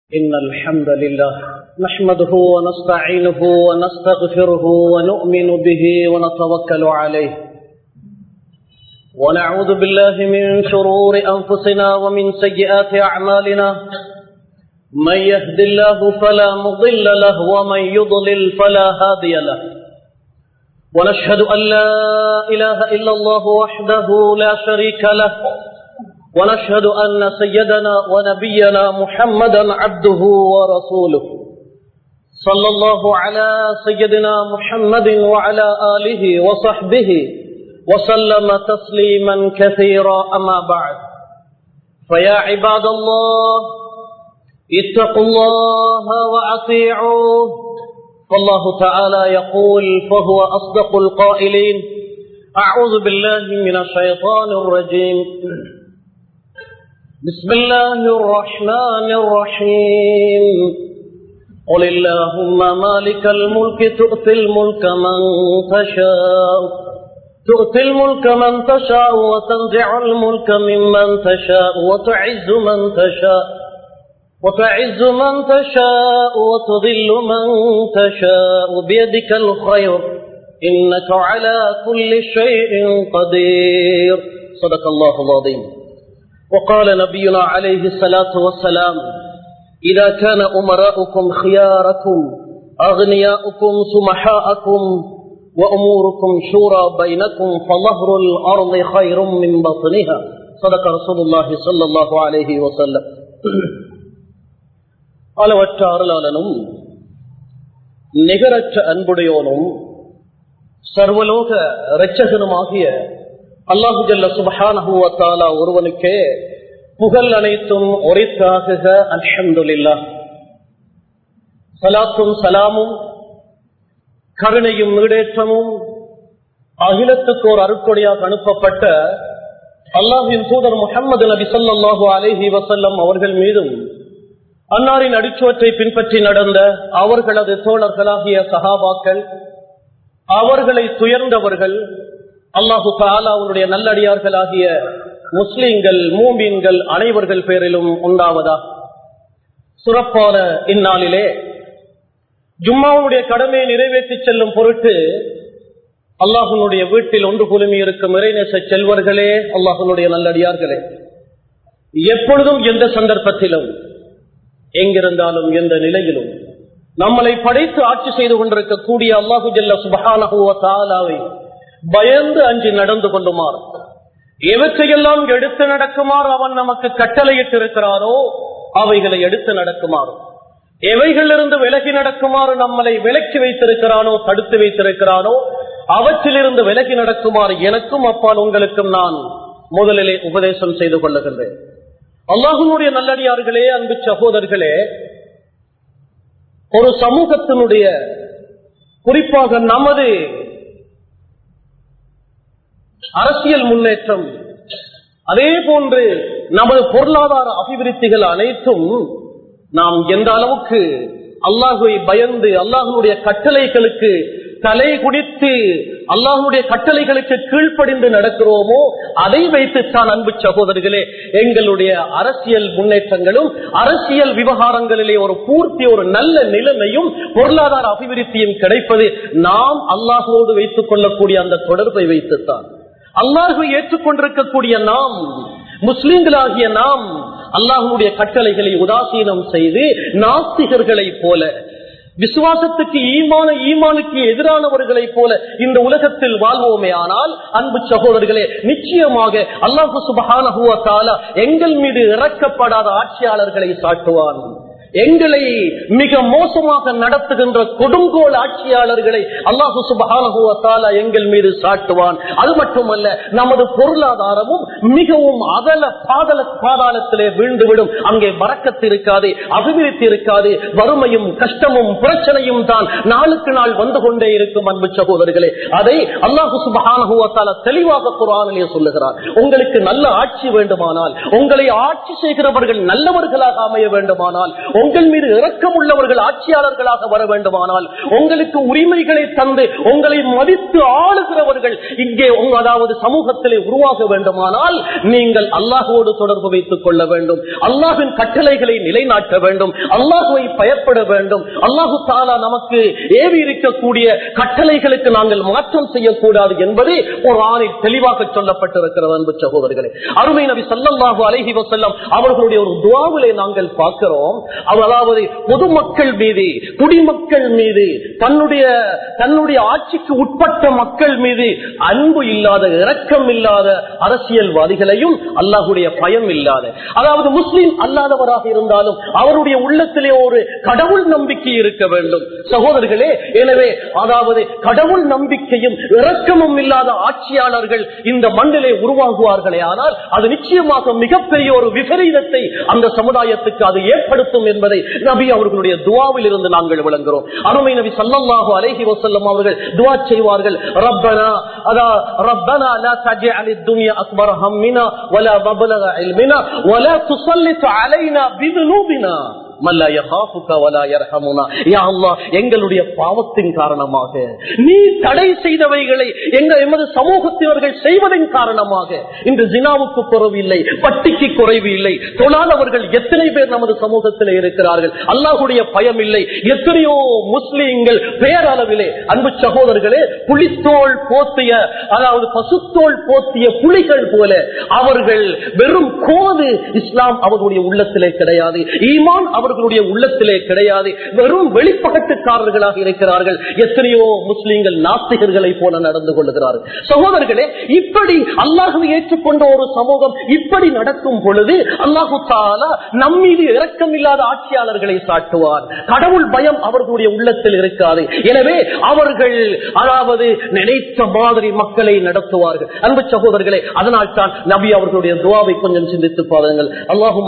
إن الحمد لله نحمده ونستعينه ونستغفره ونؤمن به ونتوكل عليه ونعوذ بالله من شرور أنفسنا ومن سيئات أعمالنا من يهد الله فلا مضل له ومن يضلل فلا هادي له ونشهد أن لا إله إلا الله وحده لا شريك له ونشهد أن سيدنا ونبينا محمدا عبده ورسوله صلى الله على سيدنا محمد وعلى آله وصحبه وسلم تسليما كثيرا أما بعد فيا عباد الله اتقوا الله وأطيعوه فالله تعالى يقول فهو أصدق القائلين أعوذ بالله من الشيطان الرجيم بسم الله الرحمن الرحيم قل اللهم مالك الملك تؤتي الملك من تشاء تؤتي الملك من تشاء وتنزع الملك ممن تشاء وتعز من تشاء وتعز من تشاء وتضل من تشاء بيدك الخير إنك على كل شيء قدير صدق الله العظيم وقال نبينا عليه الصلاة والسلام إذا كان أمراؤكم خياركم أغنياؤكم سمحاءكم وأموركم شورى بينكم فظهر الأرض خير من بطنها صدق رسول الله صلى الله عليه وسلم அளவற்ற அருளாளனும் நிகரற்ற அன்புடையோனும் சர்வலோக இரட்சகனுமாகிய அல்லாஹு ஜல்ல சுபஹானஹுவத்தாலா ஒருவனுக்கே புகழ் அனைத்தும் ஒரித்தாகுக அல்ஹம்துலில்லா சலாத்தும் சலாமும் கருணையும் ஈடேற்றமும் அகிலத்துக்கு ஒரு அருட்கொடையாக அனுப்பப்பட்ட அல்லாஹின் தூதர் முகமது நபி சொல்லாஹு அலேஹி வசல்லம் அவர்கள் மீதும் அன்னாரின் அடிச்சுவற்றை பின்பற்றி நடந்த அவர்களது தோழர்களாகிய சகாபாக்கள் அவர்களை துயர்ந்தவர்கள் அல்லாஹு தாலாவுடைய நல்லடியார்களாகிய முஸ்லிம்கள் மூமீன்கள் அனைவர்கள் பேரிலும் உண்டாவதா சிறப்பான இந்நாளிலே ஜும்மாவுடைய கடமையை நிறைவேற்றி செல்லும் பொருட்டு அல்லாஹனுடைய வீட்டில் ஒன்று குழுமி இருக்கும் இறைநேச செல்வர்களே அல்லாஹனுடைய நல்லடியார்களே எப்பொழுதும் எந்த சந்தர்ப்பத்திலும் எங்கிருந்தாலும் எந்த நிலையிலும் நம்மளை படைத்து ஆட்சி செய்து கொண்டிருக்கக்கூடிய அல்லாஹு ஜல்ல சுபகானவை பயந்து அஞ்சு நடந்து கொண்டுமாறு எவற்றையெல்லாம் எடுத்து நடக்குமாறு அவன் நமக்கு கட்டளையிட்டு இருக்கிறாரோ அவைகளை எடுத்து நடக்குமாறு எவைகளிலிருந்து விலகி நடக்குமாறு நம்மளை விலக்கி வைத்திருக்கிறானோ தடுத்து வைத்திருக்கிறானோ அவற்றிலிருந்து விலகி நடக்குமாறு எனக்கும் அப்பால் உங்களுக்கும் நான் முதலிலே உபதேசம் செய்து கொள்ளுகின்றேன் அல்லாஹனுடைய நல்லடியார்களே அன்பு சகோதரர்களே ஒரு சமூகத்தினுடைய குறிப்பாக நமது அரசியல் முன்னேற்றம் அதே போன்று நமது பொருளாதார அபிவிருத்திகள் அனைத்தும் நாம் எந்த அளவுக்கு அல்லாஹுவை பயந்து அல்லாஹனுடைய கட்டளைகளுக்கு தலை குடித்து அல்லாஹனுடைய கட்டளைகளுக்கு கீழ்ப்படிந்து நடக்கிறோமோ அதை வைத்துத்தான் அன்பு சகோதரர்களே எங்களுடைய அரசியல் முன்னேற்றங்களும் அரசியல் விவகாரங்களிலே ஒரு பூர்த்தி ஒரு நல்ல நிலைமையும் பொருளாதார அபிவிருத்தியும் கிடைப்பது நாம் அல்லாஹோடு வைத்துக் கொள்ளக்கூடிய அந்த தொடர்பை வைத்துத்தான் அல்லாஹு ஏற்றுக்கொண்டிருக்கக்கூடிய நாம் முஸ்லிம்களாகிய நாம் அல்லாஹனுடைய கட்டளைகளை உதாசீனம் செய்து நாஸ்திகர்களை போல விசுவாசத்துக்கு ஈமான ஈமானுக்கு எதிரானவர்களை போல இந்த உலகத்தில் வாழ்வோமே ஆனால் அன்பு சகோதரர்களே நிச்சயமாக அல்லாஹு சுபகான எங்கள் மீது இறக்கப்படாத ஆட்சியாளர்களை சாட்டுவான் எங்களை மிக மோசமாக நடத்துகின்ற கொடுங்கோல் ஆட்சியாளர்களை அல்லாஹு சுபான எங்கள் மீது சாட்டுவான் அது மட்டுமல்ல நமது பொருளாதாரமும் மிகவும் அதல பாதல பாதாளத்திலே வீழ்ந்துவிடும் அங்கே வரக்கத்து இருக்காது அபிவிருத்தி இருக்காது வறுமையும் கஷ்டமும் பிரச்சனையும் தான் நாளுக்கு நாள் வந்து கொண்டே இருக்கும் அன்பு சகோதரர்களே அதை அல்லாஹு சுபான தெளிவாக குரானிலே சொல்லுகிறார் உங்களுக்கு நல்ல ஆட்சி வேண்டுமானால் உங்களை ஆட்சி செய்கிறவர்கள் நல்லவர்களாக அமைய வேண்டுமானால் உங்கள் மீது இரக்கம் உள்ளவர்கள் ஆட்சியாளர்களாக வர வேண்டுமானால் உங்களுக்கு உரிமைகளை தந்து உங்களை மதித்து ஆளுகிறவர்கள் இங்கே உங்க- அதாவது சமூகத்திலே உருவாக வேண்டுமானால் நீங்கள் அல்லாஹோடு தொடர்பு வைத்துக் கொள்ள வேண்டும் அல்லாஹின் கட்டளைகளை நிலைநாட்ட வேண்டும் அல்லாஹுவை பயப்பட வேண்டும் அல்லாஹு தாலா நமக்கு ஏவி இருக்கக்கூடிய கட்டளைகளுக்கு நாங்கள் மாற்றம் செய்யக்கூடாது என்பது ஒரு ஆணில் தெளிவாக சொல்லப்பட்டிருக்கிறது அன்பு சகோதரர்களே அருமை நபி சல்லல்லாஹு அலைஹி வஸல்லம் அவர்களுடைய ஒரு துவாவிலே நாங்கள் பார்க்கிறோம் அவர் அதாவது பொதுமக்கள் மீது குடிமக்கள் மீது தன்னுடைய தன்னுடைய ஆட்சிக்கு உட்பட்ட மக்கள் மீது அன்பு இல்லாத இரக்கம் இல்லாத அரசியல்வாதிகளையும் அல்லாஹுடைய பயம் இல்லாத அதாவது முஸ்லிம் அல்லாதவராக இருந்தாலும் அவருடைய உள்ளத்திலே ஒரு கடவுள் நம்பிக்கை இருக்க வேண்டும் சகோதரர்களே எனவே அதாவது கடவுள் நம்பிக்கையும் இரக்கமும் இல்லாத ஆட்சியாளர்கள் இந்த மண்ணிலே உருவாகுவார்களே ஆனால் அது நிச்சயமாக மிகப்பெரிய ஒரு விபரீதத்தை அந்த சமுதாயத்துக்கு அது ஏற்படுத்தும் என்பதை நபி அவர்களுடைய துவாவில் இருந்து நாங்கள் விளங்குகிறோம் அருமை நபி சல்லல்லாஹு அலைஹி வஸல்லம் அவர்கள் துவா செய்வார்கள் ரப்பனா அதா ரப்பனா லா தஜஅல் الدنيا اكبر همنا ولا مبلغ علمنا ولا تسلط علينا بذنوبنا மல்லா யஹாஃபுக வலா யர்ஹமுனா. யா அல்லாஹ், எங்களுடைய பாவத்தின் காரணமாக நீ தடை செய்தவைகளை எங்க எமது சமூகத்தினர்கள் செய்வதன் காரணமாக இன்று ஜினாவுக்கு குறைவு இல்லை பட்டிக்கு குறைவு இல்லை தொழாதவர்கள் எத்தனை பேர் நமது சமூகத்தில் இருக்கிறார்கள் அல்லாஹுடைய பயம் இல்லை எத்தனையோ முஸ்லீம்கள் பேரளவிலே அன்பு சகோதரர்களே புலித்தோல் போத்திய அதாவது பசுத்தோல் போத்திய புலிகள் போல அவர்கள் வெறும் கோது இஸ்லாம் அவர்களுடைய உள்ளத்திலே கிடையாது ஈமான் அவர்களுடைய உள்ளத்திலே கிடையாது வெறும் வெளிப்பகட்டுக்காரர்களாக இருக்கிறார்கள் எத்தனையோ முஸ்லீம்கள் நாஸ்திகர்களை போல நடந்து கொள்ளுகிறார்கள் சகோதரர்களே இப்படி அல்லாஹுவை ஏற்றுக்கொண்ட ஒரு சமூகம் இப்படி நடக்கும் பொழுது அல்லாஹு தாலா நம்மீது இரக்கம் இல்லாத ஆட்சியாளர்களை சாட்டுவார் கடவுள் பயம் அவர்களுடைய உள்ளத்தில் இருக்காது எனவே அவர்கள் அதாவது நினைத்த மாதிரி மக்களை நடத்துவார்கள் அன்பு சகோதரர்களே அதனால் தான் நபி அவர்களுடைய துவாவை கொஞ்சம் சிந்தித்து பாருங்கள் அல்லாஹும்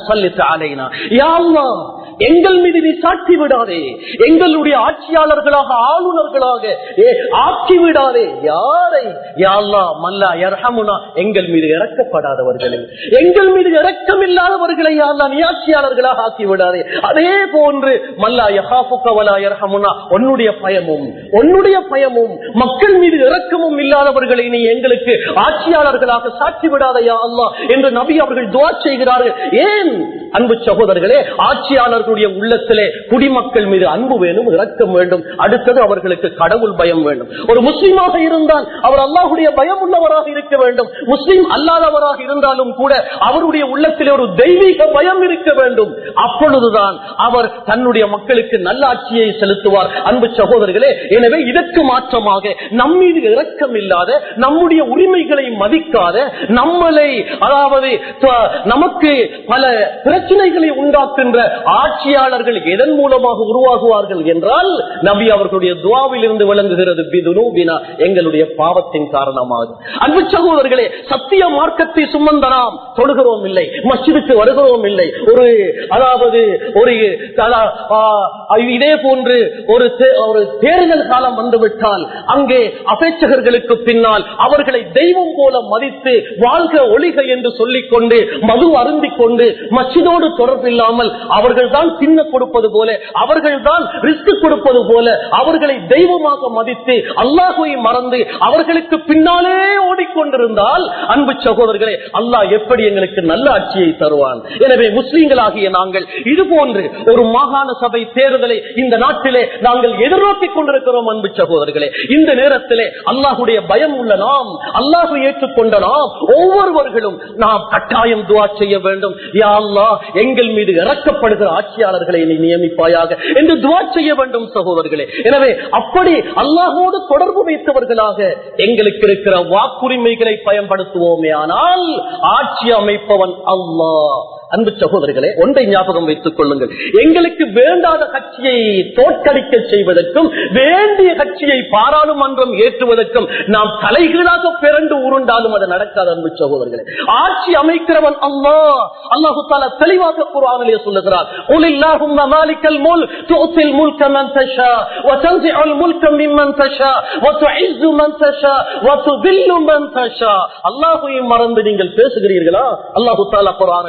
எங்கள் மீது நீ சாட்சி விடாதே எங்களுடைய ஆட்சியாளர்களாக ஆளுநர்களாக ஏ, ஆக்கி விடாதே யாரை யாழ்லா மல்லா யர்ஹமுனா எங்கள் மீது இறக்கப்படாதவர்களை எங்கள் மீது இரக்கம் இல்லாதவர்களை யாழ்லா நீ ஆட்சியாளர்களாக ஆக்கி விடாதே அதே போன்று மல்லா யஹாபுக்கவலா யர்ஹமுனா உன்னுடைய பயமும் உன்னுடைய பயமும் மக்கள் மீது இரக்கமும் இல்லாதவர்களை நீ எங்களுக்கு ஆட்சியாளர்களாக சாட்சி விடாதையா அல்லா என்று நபி அவர்கள் துவா செய்கிறார்கள் ஏன் அன்பு சகோதரர்களே ஆட்சியாளர்களுடைய உள்ளத்திலே குடிமக்கள் மீது அன்பு வேணும் இரக்கம் வேண்டும் அடுத்தது அவர்களுக்கு கடவுள் பயம் வேண்டும் ஒரு முஸ்லீமாக இருந்தால் அவர் அல்லாஹுடைய பயம் உள்ளவராக இருக்க வேண்டும் முஸ்லீம் அல்லாதவராக இருந்தாலும் கூட அவருடைய உள்ளத்திலே ஒரு தெய்வீக பயம் இருக்க வேண்டும் அப்பொழுதுதான் அவர் தன்னுடைய மக்களுக்கு நல்லாட்சியை செலுத்துவார் அன்பு சகோதரர்களே எனவே இதற்கு மாற்றமாக நம்மீது இரக்கம் இல்லாத நம்முடைய உரிமைகளை மதிக்காத நம்மளை அதாவது த- நமக்கு பல பிரச்சனைகளை உண்டாக்குகின்ற ஆட்சியாளர்கள் எதன் மூலமாக உருவாகுவார்கள் என்றால் நபி அவர்களுடைய துவாவில் இருந்து விளங்குகிறது பிதுனூபினா எங்களுடைய பாவத்தின் காரணமாக அன்பு சகோதரர்களே சத்திய மார்க்கத்தை சுமந்தனாம் தொழுகிறோம் இல்லை மஸ்ஜிதுக்கு வருகிறோம் இல்லை ஒரு அதாவது ஒரு அதா- ஆ, இதே போன்று ஒரு தே- ஒரு தேர்தல் காலம் வந்துவிட்டால் அங்கே அபேட்சகர்களுக்கு பின்னால் அவர்களை தெய்வம் போல மதித்து வாழ்க ஒளிக என்று சொல்லிக் கொண்டு மது அருந்திக் கொண்டு மச்சிதோடு தொடர்பு இல்லாமல் அவர்கள் தான் பின்ன கொடுப்பது போல அவர்கள் தான் ரிஸ்க் கொடுப்பது போல அவர்களை தெய்வமாக மதித்து அல்லாஹுவை மறந்து அவர்களுக்கு பின்னாலே ஓடிக்கொண்டிருந்தால் அன்பு சகோதரர்களே அல்லாஹ் எப்படி எங்களுக்கு நல்ல ஆட்சியை தருவான் எனவே முஸ்லீம்களாகிய நாங்கள் இது போன்று ஒரு மாகாண சபை தேர்தலை இந்த நாட்டிலே நாங்கள் எதிர்நோக்கிக் கொண்டிருக்கிறோம் அன்பு சகோதரர்களே இந்த நேரத்திலே அல்லாஹுடைய பயம் உள்ள நாம் அல்லாஹு ஏற்றுக்கொண்ட நாம் ஒவ்வொருவர்களும் நாம் கட்டாயம் துவா செய்ய வேண்டும் யா அல்லாஹ் எங்கள் மீது இறக்கப்படுகிற ஆட்சியாளர்களை நீ நியமிப்பாயாக என்று துவா செய்ய வேண்டும் சகோதரர்களே எனவே அப்படி அல்லாஹோடு தொடர்பு வைத்தவர்களாக எங்களுக்கு இருக்கிற வாக்குரிமைகளை பயன்படுத்துவோமே ஆனால் ஆட்சி அமைப்பவன் அல்லாஹ் அன்பு சகோதரர்களே ஒன்றை ஞாபகம் வைத்துக் கொள்ளுங்கள் எங்களுக்கு வேண்டாத கட்சியை தோற்கடிக்க செய்வதற்கும் வேண்டிய கட்சியை பாராளுமன்றம் ஏற்றுவதற்கும் நாம் தலைகீழாக பிறண்டு உருண்டாலும் அது நடக்காது அன்பு சகோதரர்களே ஆட்சி அமைக்கிறவன் அல்லா அல்லாஹு தாலா தெளிவாக குரானிலே சொல்லுகிறார் قل اللهم مالك الملك تؤتي الملك من تشاء وتنزع الملك ممن تشاء وتعز من تشاء وتذل من تشاء அல்லாஹுவை மறந்து நீங்கள் பேசுகிறீர்களா அல்லாஹு தாலா குரானிலே கேட்கிறார்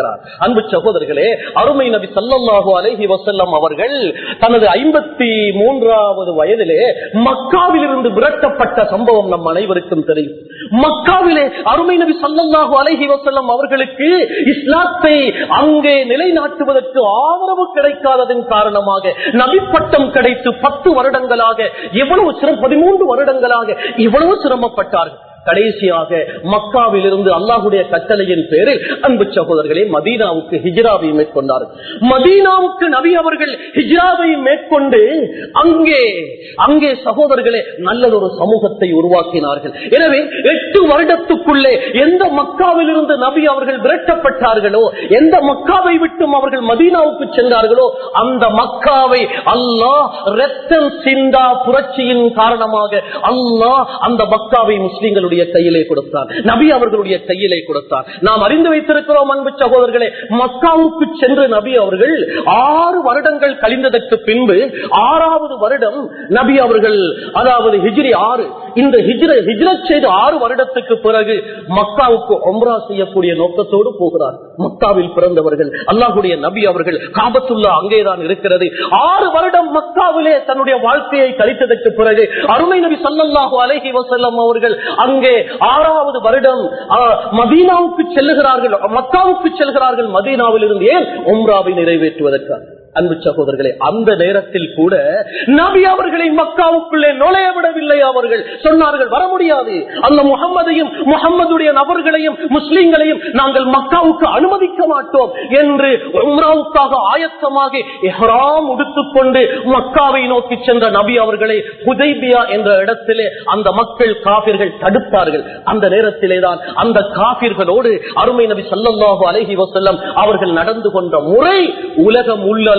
இருக்கிறார் அன்பு சகோதரர்களே அருமை நபி சல்லல்லாஹு அலைஹி வசல்லம் அவர்கள் தனது ஐம்பத்தி மூன்றாவது வயதிலே மக்காவில் இருந்து விரட்டப்பட்ட சம்பவம் நம் அனைவருக்கும் தெரியும் மக்காவிலே அருமை நபி சல்லல்லாஹு அலைஹி வசல்லம் அவர்களுக்கு இஸ்லாத்தை அங்கே நிலைநாட்டுவதற்கு ஆதரவு கிடைக்காததன் காரணமாக நபிப்பட்டம் கிடைத்து பத்து வருடங்களாக எவ்வளவு சிரம் பதிமூன்று வருடங்களாக இவ்வளவு சிரமப்பட்டார்கள் கடைசியாக மக்காவில் இருந்து அல்லாஹுடைய கட்டளையின் பேரில் அன்பு சகோதரர்களே மதீனாவுக்கு ஹிஜ்ராவை மேற்கொண்டார்கள் மதீனாவுக்கு நபி அவர்கள் ஹிஜ்ராவை மேற்கொண்டு அங்கே அங்கே சகோதரர்களே நல்லதொரு சமூகத்தை உருவாக்கினார்கள் எனவே எட்டு வருடத்துக்குள்ளே எந்த மக்காவில் இருந்து நபி அவர்கள் விரட்டப்பட்டார்களோ எந்த மக்காவை விட்டும் அவர்கள் மதீனாவுக்கு சென்றார்களோ அந்த மக்காவை அல்லாஹ் ரத்தம் சிந்தா புரட்சியின் காரணமாக அல்லாஹ் அந்த மக்காவை முஸ்லிம்களுடைய கையிலே கொடுத்தார் நபி அவர்களுடைய கையிலே கொடுத்தார் நாம் அறிந்து வைத்திருக்கிறோம் அன்பு சகோதரர்களே மக்காவுக்கு சென்று நபி அவர்கள் ஆறு வருடங்கள் கழிந்ததற்கு பின்பு ஆறாவது வருடம் நபி அவர்கள் அதாவது ஹிஜ்ரி ஆறு இந்த ஹிஜ்ர ஹிஜ்ரத் செய்து ஆறு வருடத்துக்கு பிறகு மக்காவுக்கு ஒம்ரா செய்யக்கூடிய நோக்கத்தோடு போகிறார் மக்காவில் பிறந்தவர்கள் அல்லாஹுடைய நபி அவர்கள் காபத்துல்லா அங்கேதான் இருக்கிறது ஆறு வருடம் மக்காவிலே தன்னுடைய வாழ்க்கையை கழித்ததற்கு பிறகு அருமை நபி சல்லல்லாஹு அலைஹி வசல்லம் அவர்கள் அங்கே ஆறாவது வருடம் ஆ, மதீனாவுக்கு செல்லுகிறார்கள் மக்காவுக்கு செல்கிறார்கள் மதீனாவில் இருந்து ஏன் உம்ராவை நிறைவேற்றுவதற்காக அன்பு சகோதரர்களே அந்த நேரத்தில் கூட நபி அவர்களை மக்காவுக்குள்ளே நுழைய விடவில்லை அவர்கள் சொன்னார்கள் வர முடியாது அந்த முகம்மதையும் முகம்மதுடைய நபர்களையும் முஸ்லிம்களையும் நாங்கள் மக்காவுக்கு அனுமதிக்க மாட்டோம் என்று உம்ராவுக்காக ஆயத்தமாக எஹ்ராம் உடுத்துக்கொண்டு மக்காவை நோக்கி சென்ற நபி அவர்களை ஹுதைபியா என்ற இடத்திலே அந்த மக்கள் காபிர்கள் தடுத்தார்கள் அந்த நேரத்திலே தான் அந்த காபிர்களோடு அருமை நபி சல்லல்லாஹு அலைஹி வஸல்லம் அவர்கள் நடந்து கொண்ட முறை உலகம் உள்ளளவும்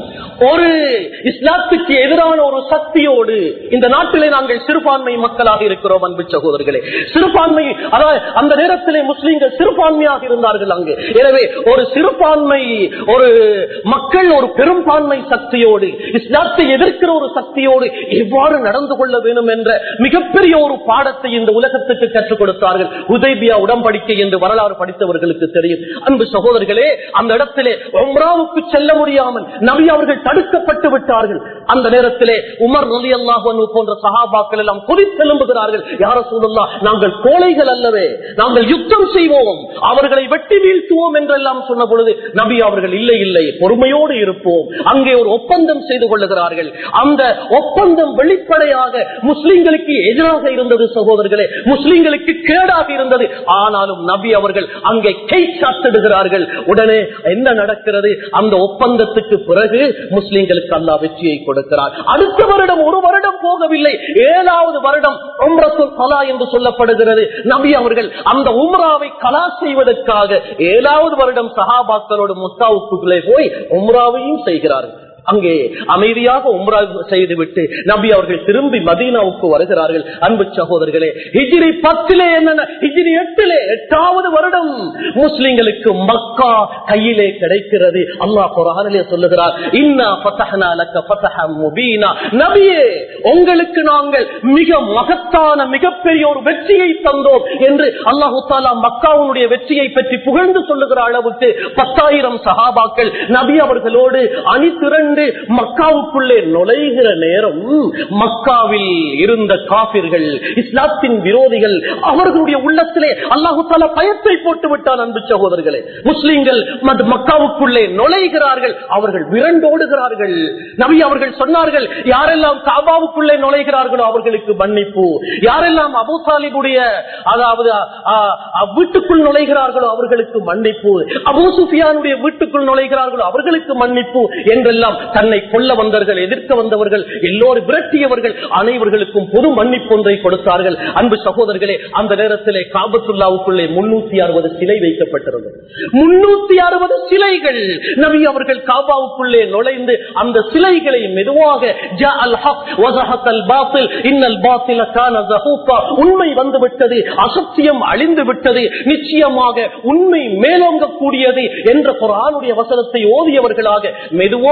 ஒரு இஸ்லாத்துக்கு எதிரான ஒரு சக்தியோடு இந்த நாட்டிலே நாங்கள் சிறுபான்மை மக்களாக இருக்கிறோம் அன்பு சகோதரர்களே சிறுபான்மை அதாவது அந்த நேரத்திலே முஸ்லீம்கள் சிறுபான்மையாக இருந்தார்கள் அங்கு எனவே ஒரு சிறுபான்மை ஒரு மக்கள் ஒரு பெரும்பான்மை சக்தியோடு இஸ்லாத்தை எதிர்க்கிற ஒரு சக்தியோடு எவ்வாறு நடந்து கொள்ள வேண்டும் என்ற மிகப்பெரிய ஒரு பாடத்தை இந்த உலகத்துக்கு கற்றுக் கொடுத்தார்கள் உதய்பியா உடன்படிக்கை என்று வரலாறு படித்தவர்களுக்கு தெரியும் அன்பு சகோதரர்களே அந்த இடத்திலே ஒம்ராவுக்கு செல்ல முடியாமல் நபி அவர்கள் தடுக்கப்பட்டு விட்டார்கள் அந்த நேரத்திலே உமர் நலி அல்லாஹு போன்ற சகாபாக்கள் எல்லாம் கொதித்தெலும்புகிறார்கள் யார சூழல்லா நாங்கள் கோழைகள் அல்லவே நாங்கள் யுத்தம் செய்வோம் அவர்களை வெட்டி வீழ்த்துவோம் என்றெல்லாம் சொன்ன பொழுது நபி அவர்கள் இல்லை இல்லை பொறுமையோடு இருப்போம் அங்கே ஒரு ஒப்பந்தம் செய்து கொள்ளுகிறார்கள் அந்த ஒப்பந்தம் வெளிப்படையாக முஸ்லிம்களுக்கு எதிராக இருந்தது சகோதரர்களே முஸ்லிம்களுக்கு கேடாக இருந்தது ஆனாலும் நபி அவர்கள் அங்கே கை சாத்திடுகிறார்கள் உடனே என்ன நடக்கிறது அந்த ஒப்பந்தத்துக்கு பிறகு முஸ்லிம்களுக்கு அல்லா வெற்றியை கொடுக்கிறார் அடுத்த வருடம் ஒரு வருடம் போகவில்லை ஏழாவது வருடம் உம்ரத்துல் கலா என்று சொல்லப்படுகிறது நபி அவர்கள் அந்த உம்ராவை கலா செய்வதற்காக ஏழாவது வருடம் சஹாபாக்களோடு முத்தாவுக்குள்ளே போய் உம்ராவையும் செய்கிறார்கள் அங்கே அமைதியாக உம்ரா செய்துவிட்டு நபி அவர்கள் திரும்பி மதீனாவுக்கு வருகிறார்கள் அன்பு சகோதரர்களே ஹிஜிரி பத்திலே என்ன ஹிஜிரி எட்டிலே எட்டாவது வருடம் முஸ்லிம்களுக்கு மக்கா கையிலே கிடைக்கிறது அல்லாஹ் குரானிலே சொல்லுகிறார் இன்னா ஃபதஹ்னா லக ஃபதஹம் முபீனா நபியே உங்களுக்கு நாங்கள் மிக மகத்தான மிகப்பெரிய ஒரு வெற்றியை தந்தோம் என்று அல்லாஹு தாலா மக்காவுடைய வெற்றியை பற்றி புகழ்ந்து சொல்லுகிற அளவுக்கு பத்தாயிரம் சஹாபாக்கள் நபி அவர்களோடு அணி திரண்டு மக்காவுக்குள்ளே நுழைகிற நேரம் மக்காவில் இருந்த காபிர்கள் இஸ்லாத்தின் விரோதிகள் அவர்களுடைய உள்ளத்திலே அல்லாஹு தாலா பயத்தை போட்டு விட்டான் அன்பு சகோதரர்களே முஸ்லிம்கள் மத் மக்காவுக்குள்ளே நுழைகிறார்கள் அவர்கள் விரண்டோடுகிறார்கள் நபி அவர்கள் சொன்னார்கள் யாரெல்லாம் காபாவுக்குள்ளே நுழைகிறார்களோ அவர்களுக்கு மன்னிப்பு யாரெல்லாம் அபு தாலிபுடைய அதாவது ஆ, ஆ, வீட்டுக்குள் நுழைகிறார்களோ அவர்களுக்கு மன்னிப்பு அபூ சுஃபியானுடைய வீட்டுக்குள் நுழைகிறார்களோ அவர்களுக்கு மன்னிப்பு என்றெல்லாம் தன்னை கொல்ல வந்தவர்கள் எதிர்க்க வந்தவர்கள் எல்லோரும் விரட்டியவர்கள் அனைவர்களுக்கும் பொது மன்னிப்பு ஒன்றை கொடுத்தார்கள் அன்பு சகோதரர்களே அந்த நேரத்திலே காபத்துல்லாவுக்குள்ளே முன்னூத்தி அறுபது சிலை வைக்கப்பட்டிருந்தது முன்னூத்தி அறுபது சிலைகள் நபி அவர்கள் காபாவுக்குள்ளே நுழைந்து அந்த சிலைகளை மெதுவாக ஜா அல் ஹக் வஸஹத் அல் பாத்தில் இன்னல் பாத்தில கான ஸஹூகா உண்மை வந்து விட்டது அசத்தியம் அழிந்து விட்டது நிச்சயமாக உண்மை மேலோங்க கூடியது என்ற குரானுடைய வசனத்தை ஓதியவர்களாக மெதுவாக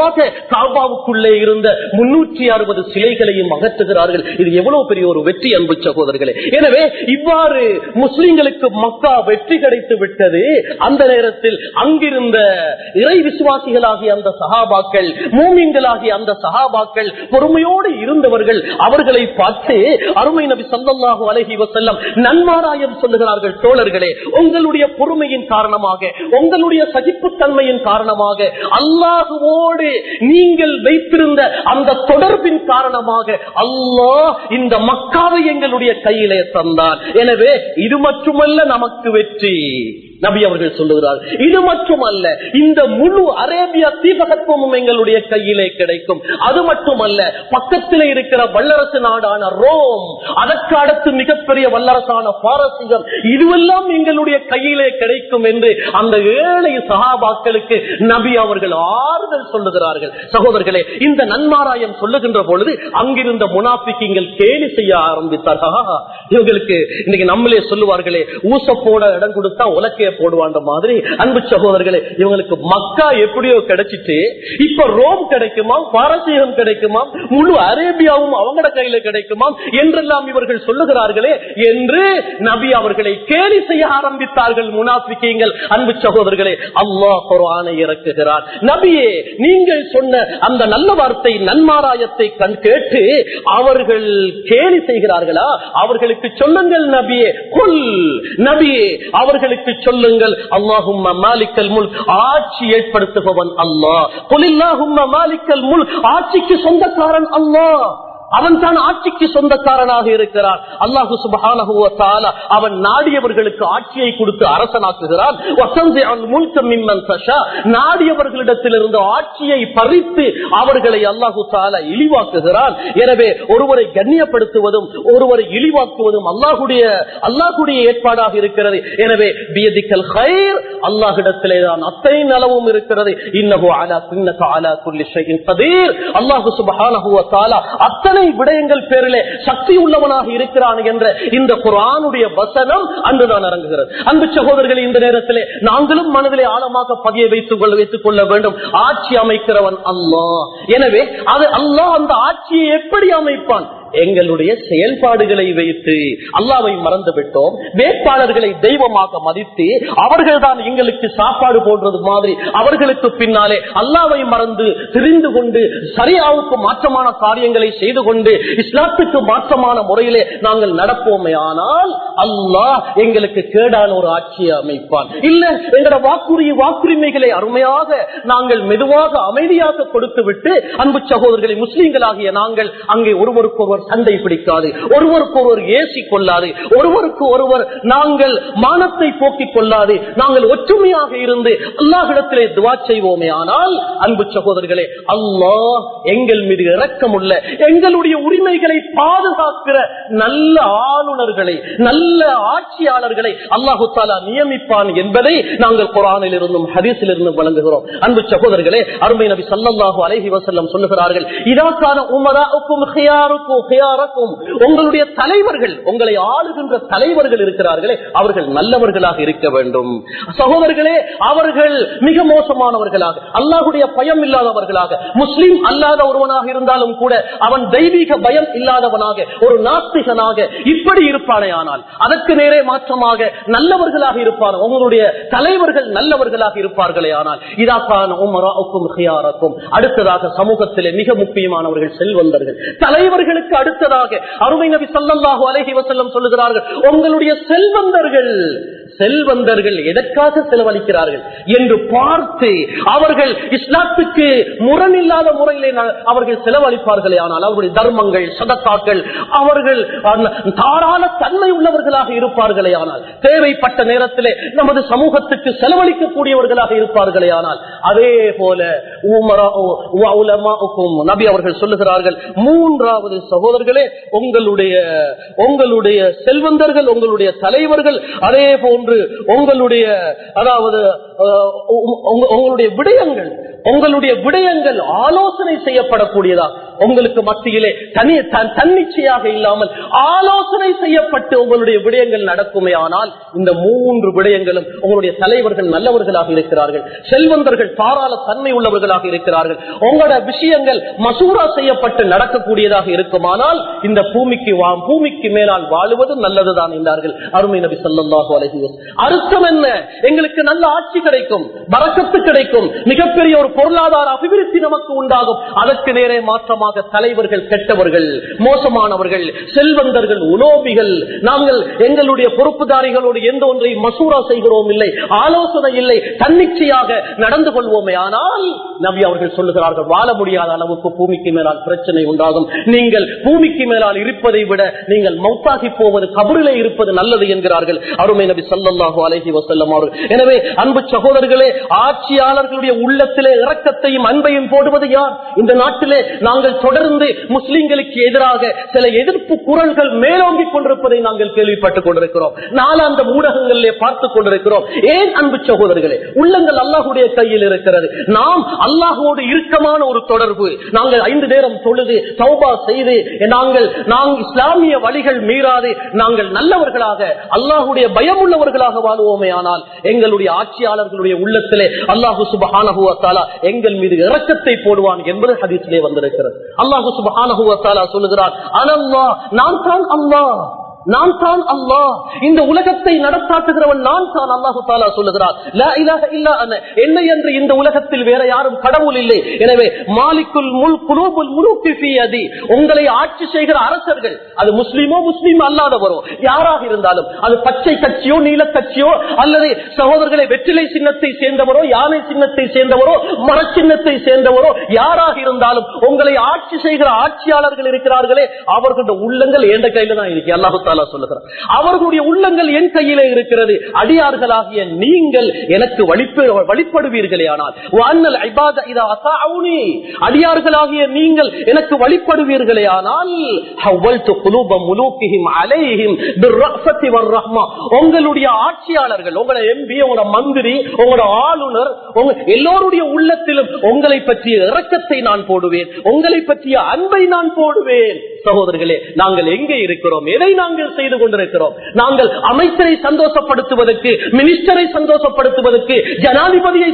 காபாவுக்குள்ளே இருந்த முன்னூற்றி அறுபது சிலைகளையும் அகற்றுகிறார்கள் இது எவ்வளவு பெரிய ஒரு வெற்றி அன்பு சகோதரர்களே எனவே இவ்வாறு முஸ்லிம்களுக்கு மக்கா வெற்றி கிடைத்து விட்டது அந்த நேரத்தில் அங்கிருந்த இறை விசுவாசிகளாகிய அந்த சகாபாக்கள் மூமின்களாகிய அந்த சகாபாக்கள் பொறுமையோடு இருந்தவர்கள் அவர்களை பார்த்து அருமை நபி சல்லல்லாஹு அலைஹி வஸல்லம் நன்மாராயம் சொல்லுகிறார்கள் தோழர்களே உங்களுடைய பொறுமையின் காரணமாக உங்களுடைய சகிப்புத்தன்மையின் காரணமாக அல்லாஹுவோடு நீங்கள் வைத்திருந்த அந்த தொடர்பின் காரணமாக அல்லாஹ் இந்த மக்காவை எங்களுடைய கையிலே தந்தான் எனவே இது மட்டுமல்ல நமக்கு வெற்றி நபி அவர்கள் சொல்லுகிறார் இது மட்டுமல்ல இந்த முழு அரேபியா தீபகத்துவமும் எங்களுடைய கையிலே கிடைக்கும் அது மட்டுமல்ல பக்கத்திலே இருக்கிற வல்லரசு நாடான ரோம் அதற்கு அடுத்து மிகப்பெரிய வல்லரசான பாரசீகம் இதுவெல்லாம் எங்களுடைய கையிலே கிடைக்கும் என்று அந்த ஏழை சகாபாக்களுக்கு நபி அவர்கள் ஆறுதல் சொல்லுகிறார்கள் சகோதரர்களே இந்த நன்மாராயம் சொல்லுகின்ற பொழுது அங்கிருந்த முனாபிக்குங்கள் கேலி செய்ய ஆரம்பித்தார்கள் ஆஹா, இவங்களுக்கு இன்னைக்கு நம்மளே சொல்லுவார்களே ஊச போட இடம் கொடுத்தா உலக்கைய போடுவான்ற மாதிரி அன்பு சகோதரர்களே இவங்களுக்கு மக்கா எப்படியோ கிடைச்சிட்டு இப்ப ரோம் கிடைக்குமா பாரசீகம் கிடைக்குமா முழு அரேபியாவும் அவங்களோட கையில கிடைக்குமா என்றெல்லாம் இவர்கள் சொல்லுகிறார்களே என்று நபி அவர்களை கேலி செய்ய ஆரம்பித்தார்கள் முனாபிக்கீங்கள் அன்பு சகோதரர்களே அல்லாஹ் குர்ஆனை இறக்குகிறார் நபியே நீங்கள் சொன்ன அந்த நல்ல வார்த்தை நன்மாராயத்தை கண் கேட்டு அவர்கள் கேலி செய்கிறார்களா அவர்களுக்கு சொல்லுங்கள் நபியே கொல் நபியே அவர்களுக்கு சொல்லுங்கள் அல்லாஹும் மாலிக்கல் முல் ஆட்சி ஏற்படுத்துபவன் அல்லாஹ் கொலில்லாஹும் மாலிக்கல் முல் ஆட்சிக்கு சொந்தக்காரன் அல்லாஹ் அவன் தான் ஆட்சிக்கு சொந்தக்காரனாக இருக்கிறான் அல்லாஹு சுபஹானஹு வ தஆலா அவன் நாடியவர்களுக்கு ஆட்சியை கொடுத்து அரசனாக்குகிறான் வசந்தி அல் முல்க மிம்மன் தஷா நாடியவர்களிடத்திலிருந்து ஆட்சியை பறித்து அவர்களை அல்லாஹு தஆலா இழிவாக்குகிறான் எனவே ஒருவரை கண்ணியப்படுத்துவதும் ஒருவரை இழிவாக்குவதும் அல்லாஹுடைய அல்லாஹுடைய ஏற்பாடாக இருக்கிறது எனவே பியதிக்கல் ஹைர் அல்லாஹ்விடத்திலே தான் அத்தனை நலவும் இருக்கிறது இன்னஹு அலா குன்னக அலா குல்லி ஷைஇன் கதீர் அல்லாஹு சுப்ஹானஹு வ தஆலா அத்தனை விடயங்கள் பேரிலே சக்தி உள்ளவனாக இருக்கிறான் என்ற இந்த குரானுடைய வசனம் அன்றுதான் இறங்குகிறது அன்பு சகோதரர்களை இந்த நேரத்திலே நாங்களும் மனதிலே ஆழமாக பதிய வைத்துக் கொள்ள வைத்துக் கொள்ள வேண்டும் ஆட்சி அமைக்கிறவன் அல்லாஹ் எனவே அது அல்லாஹ் அந்த ஆட்சியை எப்படி அமைப்பான் எங்களுடைய செயல்பாடுகளை வைத்து அல்லாவை மறந்து விட்டோம் வேட்பாளர்களை தெய்வமாக மதித்து அவர்கள் தான் எங்களுக்கு சாப்பாடு போடுறது மாதிரி அவர்களுக்கு பின்னாலே அல்லாவை மறந்து தெரிந்து கொண்டு சரியாவுக்கு மாற்றமான காரியங்களை செய்து கொண்டு இஸ்லாத்துக்கு மாற்றமான முறையிலே நாங்கள் நடப்போமே ஆனால் அல்லாஹ் எங்களுக்கு கேடான ஒரு ஆட்சியை அமைப்பான் இல்ல எங்களோட வாக்குறுதி வாக்குரிமைகளை அருமையாக நாங்கள் மெதுவாக அமைதியாக கொடுத்து விட்டு அன்பு சகோதரர்களை முஸ்லீம்களாகிய நாங்கள் அங்கே ஒருவருக்கு ஒருவர் சண்டை பிடிக்காது ஒருவருக்கு ஒருவர் ஏசி கொள்ளாது ஒருவருக்கு ஒருவர் நாங்கள் மானத்தை போக்கிக் கொள்ளாது நாங்கள் ஒற்றுமையாக இருந்து அல்லாஹிடத்திலே துவா செய்வோமே ஆனால் அன்பு சகோதரர்களே அல்லாஹ் எங்கள் மீது இரக்கமுள்ள எங்களுடைய உரிமைகளை பாதுகாக்கிற நல்ல ஆளுநர்களை நல்ல ஆட்சியாளர்களை அல்லாஹு தாலா நியமிப்பான் என்பதை நாங்கள் குரானில் இருந்தும் ஹதீஸில் இருந்தும் வழங்குகிறோம் அன்பு சகோதரர்களே அருமை நபி சல்லல்லாஹு அலைஹி வஸல்லம் சொல்லுகிறார்கள் இதாக்கான உமராவுக்கும் ஹியாருக்கும் ஹியாரக்கும் உங்களுடைய தலைவர்கள் உங்களை ஆளுகின்ற தலைவர்கள் இருக்கிறார்களே அவர்கள் நல்லவர்களாக இருக்க வேண்டும் சகோதரர்களே அவர்கள் மிக மோசமானவர்களாக அல்லாஹுடைய பயம் இல்லாதவர்களாக முஸ்லிம் அல்லாத ஒருவனாக இருந்தாலும் கூட அவன் தெய்வீக பயம் இல்லாதவனாக ஒரு நாஸ்திகனாக இப்படி இருப்பானே ஆனால் அதற்கு நேரே மாற்றமாக நல்லவர்களாக இருப்பார் உங்களுடைய தலைவர்கள் நல்லவர்களாக இருப்பார்களே ஆனால் இதாக்கான உமராவுக்கும் ஹியாரக்கும் அடுத்ததாக சமூகத்திலே மிக முக்கியமானவர்கள் செல்வந்தர்கள் தலைவர்களுக்கு அடுத்ததாக அருமை நபி சல்லல்லாஹு அலைஹி வஸல்லம் சொல்லுகிறார்கள் உங்களுடைய செல்வந்தர்கள் செல்வந்தர்கள் எதற்காக செலவழிக்கிறார்கள் என்று பார்த்து அவர்கள் இஸ்லாத்துக்கு முரணில்லாத முறையிலே ந- அவர்கள் செலவழிப்பார்களே ஆனால் அவர்களுடைய தர்மங்கள் சதத்தாக்கள் அவர்கள் அந்த தாராள தன்மை உள்ளவர்களாக இருப்பார்களே ஆனால் தேவைப்பட்ட நேரத்திலே நமது சமூகத்துக்கு செலவழிக்கக்கூடியவர்களாக இருப்பார்களே ஆனால் அதே போல உமரா- உ- உலமாவுக்கும் நபி அவர்கள் சொல்லுகிறார்கள் மூன்றாவது சகோதரர்களே உங்களுடைய உங்களுடைய செல்வந்தர்கள் உங்களுடைய தலைவர்கள் அதே போன்று உங்களுடைய அதாவது அஹ், உ- உங்க- உங்களுடைய விடயங்கள் உங்களுடைய விடயங்கள் ஆலோசனை செய்யப்படக்கூடியதா உங்களுக்கு மத்தியிலே தனி த- தன்னிச்சையாக இல்லாமல் ஆலோசனை செய்யப்பட்டு உங்களுடைய விடயங்கள் நடக்குமே ஆனால் இந்த மூன்று விடயங்களும் உங்களுடைய தலைவர்கள் நல்லவர்களாக இருக்கிறார்கள் செல்வந்தர்கள் தாராள தன்மை உள்ளவர்களாக இருக்கிறார்கள் உங்களோட விஷயங்கள் மசூரா செய்யப்பட்டு நடக்கக்கூடியதாக இருக்குமானால் இந்த பூமிக்கு வா- பூமிக்கு மேலால் வாழுவது நல்லதுதான் என்றார்கள் அருமை நபி ஸல்லல்லாஹு அலைஹி வஸல்லம். அர்த்தம் என்ன எங்களுக்கு நல்ல ஆட்சி கிடைக்கும் பறக்கத்து கிடைக்கும் மிகப்பெரிய ஒரு பொருளாதார அபிவிருத்தி நமக்கு உண்டாகும் அதற்கு நேரே மாற்றமாக தலைவர்கள் கெட்டவர்கள் மோசமானவர்கள் செல்வந்தர்கள் உலோபிகள் நாங்கள் எங்களுடைய பொறுப்புதாரிகளோடு எந்த ஒன்றை மசூரா செய்கிறோம் இல்லை ஆலோசனை இல்லை தன்னிச்சையாக நடந்து கொள்வோமே ஆனால் நபி அவர்கள் சொல்லுகிறார்கள் வாழ முடியாத அளவுக்கு பூமிக்கு மேலால் பிரச்சனை உண்டாகும் நீங்கள் பூமிக்கு மேலால் இருப்பதை விட நீங்கள் மௌத்தாகி போவது கபரிலே இருப்பது நல்லது என்கிறார்கள் அருமை நபி ஸல்லல்லாஹு அலைஹி வஸல்லம் அவர்கள் எனவே அன்பு சகோதரர்களே ஆட்சியாளர்களுடைய உள்ளத்திலே இரக்கத்தையும் அன்பையும் போடுவது யார் இந்த நாட்டிலே நாங்கள் தொடர்ந்து முஸ்லிம்களுக்கு எதிராக சில எதிர்ப்பு குரல்கள் மேலோங்கிக் கொண்டிருப்பதை நாங்கள் கேள்விப்பட்டுக் கொண்டிருக்கிறோம் நாளாந்த ஊடகங்களிலே பார்த்துக் கொண்டிருக்கிறோம் ஏன் அன்பு சகோதரர்களே உள்ளங்கள் அல்லாஹுடைய கையில் இருக்கிறது நாம் அல்லாஹோடு இறுக்கமான ஒரு தொடர்பு நாங்கள் ஐந்து நேரம் தொழுது சௌபா செய்து நாங்கள் நாங்கள் இஸ்லாமிய வழிகள் மீறாது நாங்கள் நல்லவர்களாக அல்லாஹுடைய பயமுள்ளவர்களாக வாழ்வோமே ஆனால் எங்களுடைய ஆட்சியாளர்களுடைய உள்ளத்திலே அல்லாஹு சுபஹானஹுவத்தாலா எங்கள் மீது இரக்கத்தை போடுவான் என்பது ஹதீஸிலே வந்திருக்கிறது அல்லாஹு சுபஹானஹுவத்தாலா சொல்லுகிறார் அனல்லா நான் தான் அல்லாஹ் நான் தான் அல்லாஹ் இந்த உலகத்தை நடத்தாட்டுகிறவன் நான் தான் அல்லாஹு தாலா சொல்லுகிறார் லா இலாஹ இல்லா அன. என்னை என்று இந்த உலகத்தில் வேற யாரும் கடவுள் இல்லை எனவே மாலிக்குல் முல் குலூபுல் முலூக்கி ஃபீ யதி. உங்களை ஆட்சி செய்கிற அரசர்கள் அது முஸ்லீமோ முஸ்லீம் அல்லாதவரோ யாராக இருந்தாலும் அது பச்சை கட்சியோ நீல கட்சியோ அல்லது சகோதரர்களை வெற்றிலை சின்னத்தை சேர்ந்தவரோ யானை சின்னத்தை சேர்ந்தவரோ மரச்சின்னத்தை சேர்ந்தவரோ யாராக இருந்தாலும் உங்களை ஆட்சி செய்கிற ஆட்சியாளர்கள் இருக்கிறார்களே அவர்களுடைய உள்ளங்கள் எந்த கையில தான் இருக்கு அல்லாஹு தாலா சொல்லுகிறார் அவர்களுடைய உள்ளங்கள் என் கையிலே இருக்கிறது அடியார்களாகிய நீங்கள் எனக்கு வழிப- வழிபடுவீர்களே ஆனால் வஅன்னல் இபாத இதா அத்தாஊனி. அடியார்களாகிய நீங்கள் எனக்கு வழிபடுவீர்களே ஆனால் ஹவ்வல்து குலூப முலூக்கிஹிம் அலைஹிம் பிர்ரஃபத்தி வர்ரஹ்மா. உங்களுடைய ஆட்சியாளர்கள் உங்களோட எம்பி உங்களோட மந்திரி உங்களோட ஆளுநர் உங்க எல்லோருடைய உள்ளத்திலும் உங்களை பற்றிய இரக்கத்தை நான் போடுவேன் உங்களை பற்றிய அன்பை நான் போடுவேன் சகோதரர்களே நாங்கள் எங்கே இருக்கிறோம் எதை நாங்கள் செய்து கொண்டிருக்கிறோம் நாங்கள் அமைச்சரை சந்தோஷப்படுத்துவதற்கு மினிஸ்டரை சந்தோஷப்படுத்துவதற்கு ஜனாதிபதியை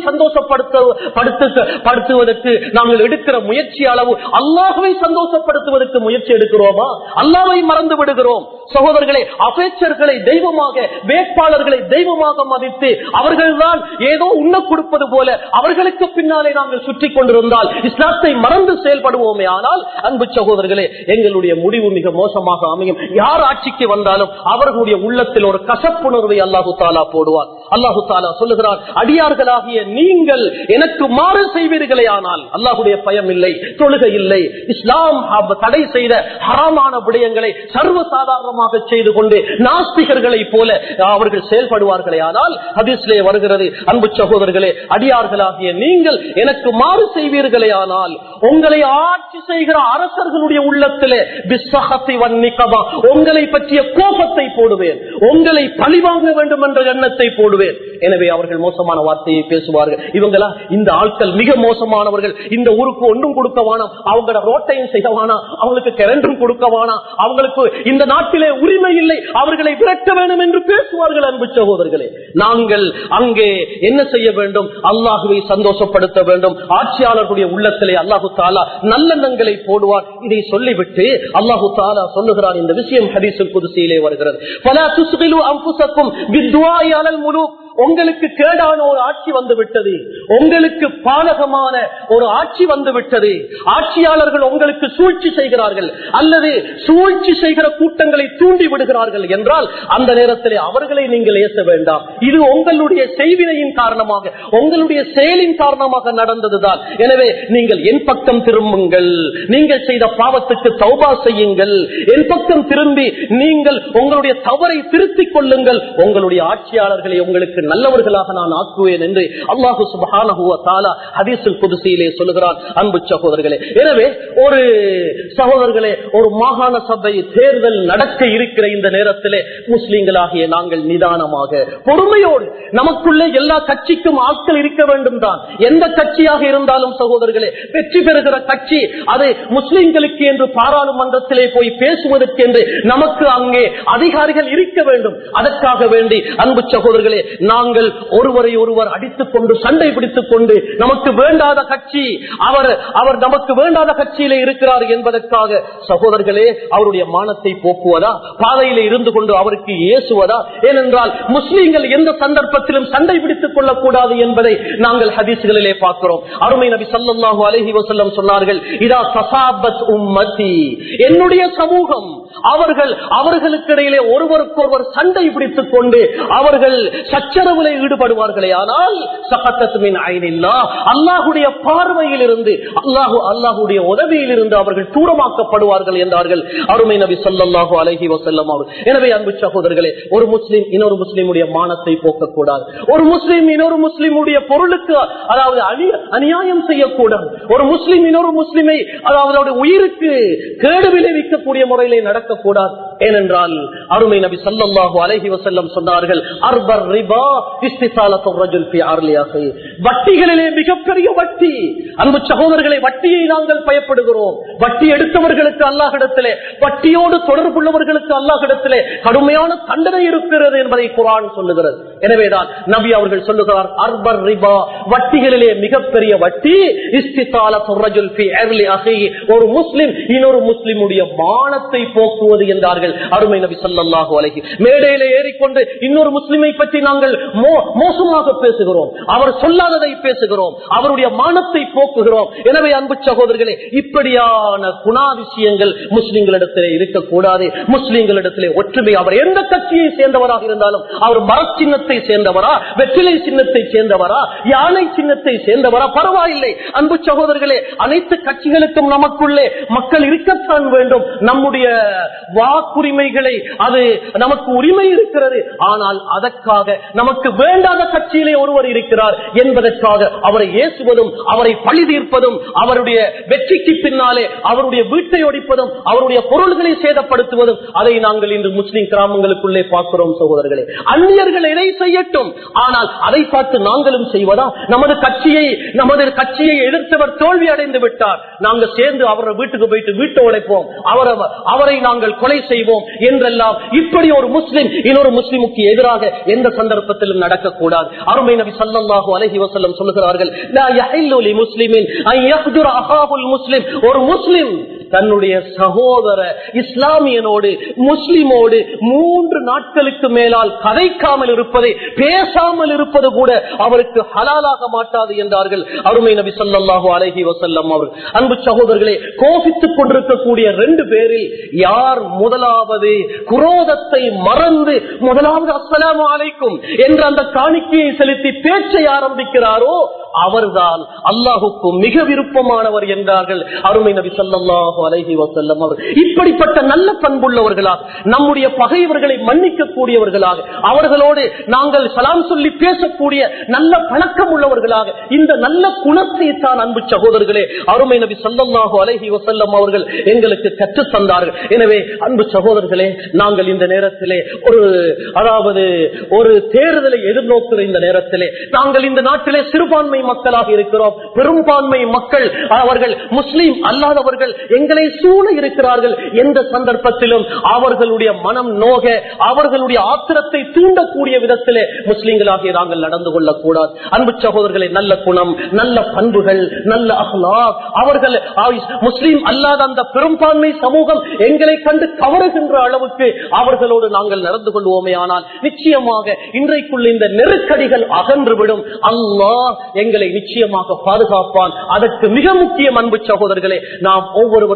சந்தோஷப்படுத்துவதற்கு நாங்கள் எடுக்கிற முயற்சி அளவு அல்லாஹுவை சந்தோஷப்படுத்துவதற்கு முயற்சி எடுக்கிறோமா அல்லாவை மறந்து விடுகிறோம் சகோதரர்களே அபேச்சர்களை தெய்வமாக வேட்பாளர்களை தெய்வமாக மதித்து அவர்கள்தான் ஏதோ உண்ண கொடுப்பது போல அவர்களுக்கு பின்னாலே நாங்கள் சுற்றி கொண்டிருந்தால் இஸ்லாத்தை மறந்து செயல்படுவோமே ஆனால் அன்பு சகோதரர்களே எங்களுடைய முடிவு மிக மோசமாக அமையும் யார் ஆட்சிக்கு வந்தாலும் அவர்களுடைய உள்ளத்தில் ஒரு கசப்புணர்வை அல்லாஹு தாலா போடுவார் அல்லாஹு தாலா சொல்லுகிறார் அடியார்களாகிய நீங்கள் எனக்கு மாறு செய்வீர்களே ஆனால் அல்லாஹுடைய பயம் இல்லை தொழுகை இல்லை இஸ்லாம் ஹப் தடை செய்த ஹராமான விடயங்களை சர்வசாதாரணமாக செய்து கொண்டு நாஸ்திகர்களை போல அவர்கள் செயல்படுவார்களே ஆனால் ஹதீஸ்லே வருகிறது அன்பு சகோதரர்களே அடியார்களாகிய நீங்கள் எனக்கு மாறு செய்வீர்களே ஆனால் உங்களை ஆட்சி செய்கிற அரசர்களுடைய உள்ளத்திலே பிஸ்ஸகத்தி வன்னிக்கமா உங்களை பற்றிய கோபத்தை போடுவேன் உங்களை பழிவாங்க வேண்டும் என்ற எண்ணத்தை போடுவேன் எனவே அவர்கள் மோசமான வார்த்தையை பேசுவார்கள் இவங்களா இந்த ஆட்கள் மிக மோசமானவர்கள் இந்த ஊருக்கு ஒன்றும் கொடுக்க வேணாம் அவங்களோட ரோட்டையும் செய்ய வேணாம் அவங்களுக்கு கரண்டும் கொடுக்க வேணாம் அவங்களுக்கு இந்த நாட்டிலே உரிமை இல்லை அவர்களை விரட்ட வேண்டும் என்று பேசுவார்கள் அன்பு சகோதரர்களே நாங்கள் அங்கே என்ன செய்ய வேண்டும் அல்லாஹுவை சந்தோஷப்படுத்த வேண்டும் ஆட்சியாளர்களுடைய உள்ளத்திலே அல்லாஹு தாலா நல்லெண்ணங்களை போடுவார் இதை சொல்லிவிட்டு அல்லாஹு தாலா சொல்லுகிறார் இந்த விஷயம் ஹதீசுல் புதுசையிலே வருகிறது பல துசுகிலு அம்புசக்கும் வித்வாய் அலல் முழு உங்களுக்கு கேடான ஒரு ஆட்சி வந்து விட்டது உங்களுக்கு பாலகமான ஒரு ஆட்சி வந்து விட்டது ஆட்சியாளர்கள் உங்களுக்கு சூழ்ச்சி செய்கிறார்கள் அல்லது சூழ்ச்சி செய்கிற கூட்டங்களை தூண்டி விடுகிறார்கள் என்றால் அந்த நேரத்தில் அவர்களை நீங்கள் ஏச வேண்டாம் இது உங்களுடைய செய்வினையின் காரணமாக உங்களுடைய செயலின் காரணமாக நடந்ததுதான் எனவே நீங்கள் என் பக்கம் திரும்புங்கள் நீங்கள் செய்த பாவத்துக்கு தௌபா செய்யுங்கள் என் பக்கம் திரும்பி நீங்கள் உங்களுடைய தவறை திருத்திக் கொள்ளுங்கள் உங்களுடைய ஆட்சியாளர்களை உங்களுக்கு நல்லவர்களாக நான் ஆக்குவேன் என்று அல்லாஹு சுபஹானஹு வ தஆலா ஹதீஸுல் குதுசியிலே சொல்லுகிறான் அன்பு சகோதரர்களே எனவே ஒரு சகோதரர்களே ஒரு மாகாண சபை தேர்தல் நடக்க இருக்கிற இந்த நேரத்திலே முஸ்லிம்களாகிய நாங்கள் நிதானமாக பொறுமையோடு நமக்குள்ளே எல்லா கட்சிக்கும் ஆட்கள் இருக்க வேண்டும் தான் எந்த கட்சியாக இருந்தாலும் சகோதரர்களே வெற்றி பெறுகிற கட்சி அது முஸ்லிம்களுக்கு என்று பாராளுமன்றத்திலே போய் பேசுவதற்கு என்று நமக்கு அங்கே அதிகாரிகள் இருக்க வேண்டும் அதற்காக வேண்டி அன்பு சகோதரர்களே நாங்கள் ஒருவரை ஒருவர் அடித்துக் கொண்டு சண்டை பிடித்துக் கொண்டு நமக்கு வேண்டாத கட்சி அவர் அவர் நமக்கு வேண்டாத கட்சியிலே இருக்கிறார் என்பதற்காக சகோதரர்களே அவருடைய மானத்தை போக்குவதா பாதையிலே இருந்து கொண்டு அவருக்கு ஏசுவதா ஏனென்றால் முஸ்லீம்கள் எந்த சந்தர்ப்பத்திலும் சண்டை பிடித்துக் கொள்ளக்கூடாது என்பதை நாங்கள் ஹதீஸ்களிலே பார்க்கிறோம் அருமை நபி சல்லாஹூ அலஹி வசல்லம் சொன்னார்கள் இதா சசாபத் உம்மதி என்னுடைய சமூகம் அவர்கள் அவர்களுக்கிடையிலே ஒருவருக்கொருவர் சண்டை பிடித்துக் கொண்டு அவர்கள் சச்சரவுல ஈடுபடுவார்களே ஆனால் சகத்தத்துமின் ஐனில்லா அல்லாஹுடைய பார்வையில் இருந்து அல்லாஹு அல்லாஹுடைய உதவியில் இருந்து அவர்கள் தூரமாக்கப்படுவார்கள் என்றார்கள் அருமை நபி சொல்லல்லாஹு அலஹி வசல்லம் அவர் எனவே அன்பு சகோதரர்களே ஒரு முஸ்லீம் இன்னொரு முஸ்லீமுடைய மானத்தை போக்கக்கூடாது ஒரு முஸ்லீம் இன்னொரு முஸ்லீமுடைய பொருளுக்கு அதாவது அநி- அநியாயம் செய்யக்கூடாது ஒரு முஸ்லீம் இன்னொரு முஸ்லிமை அதாவது அவருடைய உயிருக்கு கேடு விளைவிக்கக்கூடிய முறையிலே நடக்கக்கூடாது ஏனென்றால் அருமை நபி சல்லல்லாஹு அலைஹி வஸல்லம் சொன்னார்கள் அர்பர் ரிபா இஸ்திசாலத்து ரஜுல் ஃபி அர்லியாஹி வட்டிகளிலே மிகப்பெரிய வட்டி அன்பு சகோதரர்களை வட்டியை நாங்கள் பயப்படுகிறோம் வட்டி எடுத்தவர்களுக்கு அல்லாஹிடத்திலே வட்டியோடு தொடர்புள்ளவர்களுக்கு அல்லாஹிடத்திலே கடுமையான தண்டனை இருக்கிறது என்பதை குரான் சொல்லுகிறது எனவேதான் நபி அவர்கள் சொல்லுகிறார் அர்பர் ரிபா வட்டிகளிலே மிகப்பெரிய வட்டி இஸ்திசாலத்து ரஜுல் ஃபி அர்லியாஹி ஒரு முஸ்லிம் இன்னொரு முஸ்லிமுடைய மானத்தை போக்குவது என்றார்கள் அருமை நபி ஸல்லல்லாஹு அலைஹி மேடையிலே ஏறிக்கொண்டு இன்னொரு முஸ்லிமை பற்றி நாங்கள் மோ- மோசமாக பேசுகிறோம் அவர் சொல்லாததை பேசுகிறோம் அவருடைய மானத்தை போக்குகிறோம் எனவே அன்பு சகோதரர்களே இப்படியான குணாதிசயங்கள் முஸ்லிம்களிடத்திலே இருக்கக்கூடாது முஸ்லிம்களிடத்திலே ஒற்றுமை அவர் எந்த கட்சியை சேர்ந்தவராக இருந்தாலும் அவர் மரச்சின்னத்தை சேர்ந்தவரா வெற்றிலை சின்னத்தை சேர்ந்தவரா யானை சின்னத்தை சேர்ந்தவரா பரவாயில்லை அன்பு சகோதரர்களே அனைத்து கட்சிகளுக்கும் நமக்குள்ளே மக்கள் இருக்கத்தான் வேண்டும் நம்முடைய வாக்குரிமைகளை அது நமக்கு உரிமை இருக்கிறது ஆனால் அதற்காக நமக்கு வேண்டாத கட்சியிலே ஒருவர் இருக்கிறார் என்பதற்காக அவரை ஏசுவதும் அவரை பழி தீர்ப்பதும் அவருடைய வெற்றிக்கு பின்னாலே அவருடைய வீட்டை ஒடிப்பதும் அவருடைய பொருள்களை சேதப்படுத்துவதும் அதை நாங்கள் இன்று முஸ்லிம் கிராமங்களுக்குள்ளே பார்க்கிறோம் சகோதரர்களே அந்நியர்கள் எதை செய்யட்டும் ஆனால் அதை பார்த்து நாங்களும் செய்வதா நமது கட்சியை நமது கட்சியை எதிர்த்தவர் தோல்வி அடைந்து விட்டார் நாங்கள் சேர்ந்து அவரை வீட்டுக்கு போயிட்டு வீட்டை உடைப்போம் அவரை அவரை நாங்கள் கொலை செய்வோம் என்றெல்லாம் இப்படி ஒரு முஸ்லிம் இன்னொரு முஸ்லிமுக்கு எதிராக எந்த சந்தர்ப்பத்திலும் நடக்கக்கூடாது அருமை நபி ஸல்லல்லாஹு அலைஹி வஸல்லம் சொல்லுகிறார்கள் லா யஹில்லு லி முஸ்லிமின் அன் யஹ்ஜுர அஹாஹுல் முஸ்லிம் ஒரு முஸ்லிம் தன்னுடைய சகோதர இஸ்லாமியனோடு முஸ்லிமோடு மூன்று நாட்களுக்கு மேலால் கதைக்காமல் இருப்பதை பேசாமல் இருப்பது கூட அவருக்கு ஹலாலாக மாட்டாது என்றார்கள் அருமை நபி ஸல்லல்லாஹு அலைஹி வஸல்லம் அவர் அன்பு சகோதரர்களே கோபித்துக் கொண்டிருக்கக்கூடிய ரெண்டு பேரில் யார் முதலாவது குரோதத்தை மறந்து முதலாவது அஸ்ஸலாமு அலைக்கும் என்ற அந்த காணிக்கையை செலுத்தி பேச்சை ஆரம்பிக்கிறாரோ அவர்தான் அல்லாஹுக்கு மிக விருப்பமானவர் என்றார்கள் அருமை நபி ஸல்லல்லாஹு அலைஹி வஸல்லம் அவர் இப்படிப்பட்ட நல்ல பண்புள்ளவர்களாக நம்முடைய பகைவர்களை மன்னிக்க கூடியவர்களாக அவர்களோடு நாங்கள் சலாம் சொல்லி பேசக்கூடிய நல்ல பழக்கம் உள்ளவர்களாக இந்த நல்ல குணத்தை தான் அன்பு சகோதரர்களே அருமை நபி ஸல்லல்லாஹு அலைஹி வஸல்லம் அவர்கள் எங்களுக்கு கற்றுத் தந்தார்கள் எனவே அன்பு சகோதரர்களே நாங்கள் இந்த நேரத்திலே ஒரு அதாவது ஒரு தேர்தலை எதிர்நோக்குற இந்த நேரத்திலே நாங்கள் இந்த நாட்டிலே சிறுபான்மை மக்களாக இருக்கிறோம் பெரும்பான்மை மக்கள் அவர்கள் முஸ்லீம் அல்லாதவர்கள் எங்களை சூழ இருக்கிறார்கள் எந்த சந்தர்ப்பத்திலும் அவர்களுடைய மனம் நோக அவர்களுடைய ஆத்திரத்தை தூண்டக்கூடிய விதத்திலே முஸ்லீம்களாகிய நாங்கள் நடந்து கொள்ளக்கூடாது அன்பு சகோதரர்களை நல்ல குணம் நல்ல பண்புகள் நல்ல அஹ்லாக் அவர்கள் முஸ்லீம் அல்லாத அந்த பெரும்பான்மை சமூகம் எங்களை கண்டு கவருகின்ற அளவுக்கு அவர்களோடு நாங்கள் நடந்து கொள்வோமே ஆனால் நிச்சயமாக இன்றைக்குள்ள இந்த நெருக்கடிகள் அகன்றுவிடும் அல்லாஹ் எங்களை நிச்சயமாக பாதுகாப்பான் அதற்கு மிக முக்கியம் அன்பு சகோதரர்களே நாம் ஒவ்வொருவர்களும்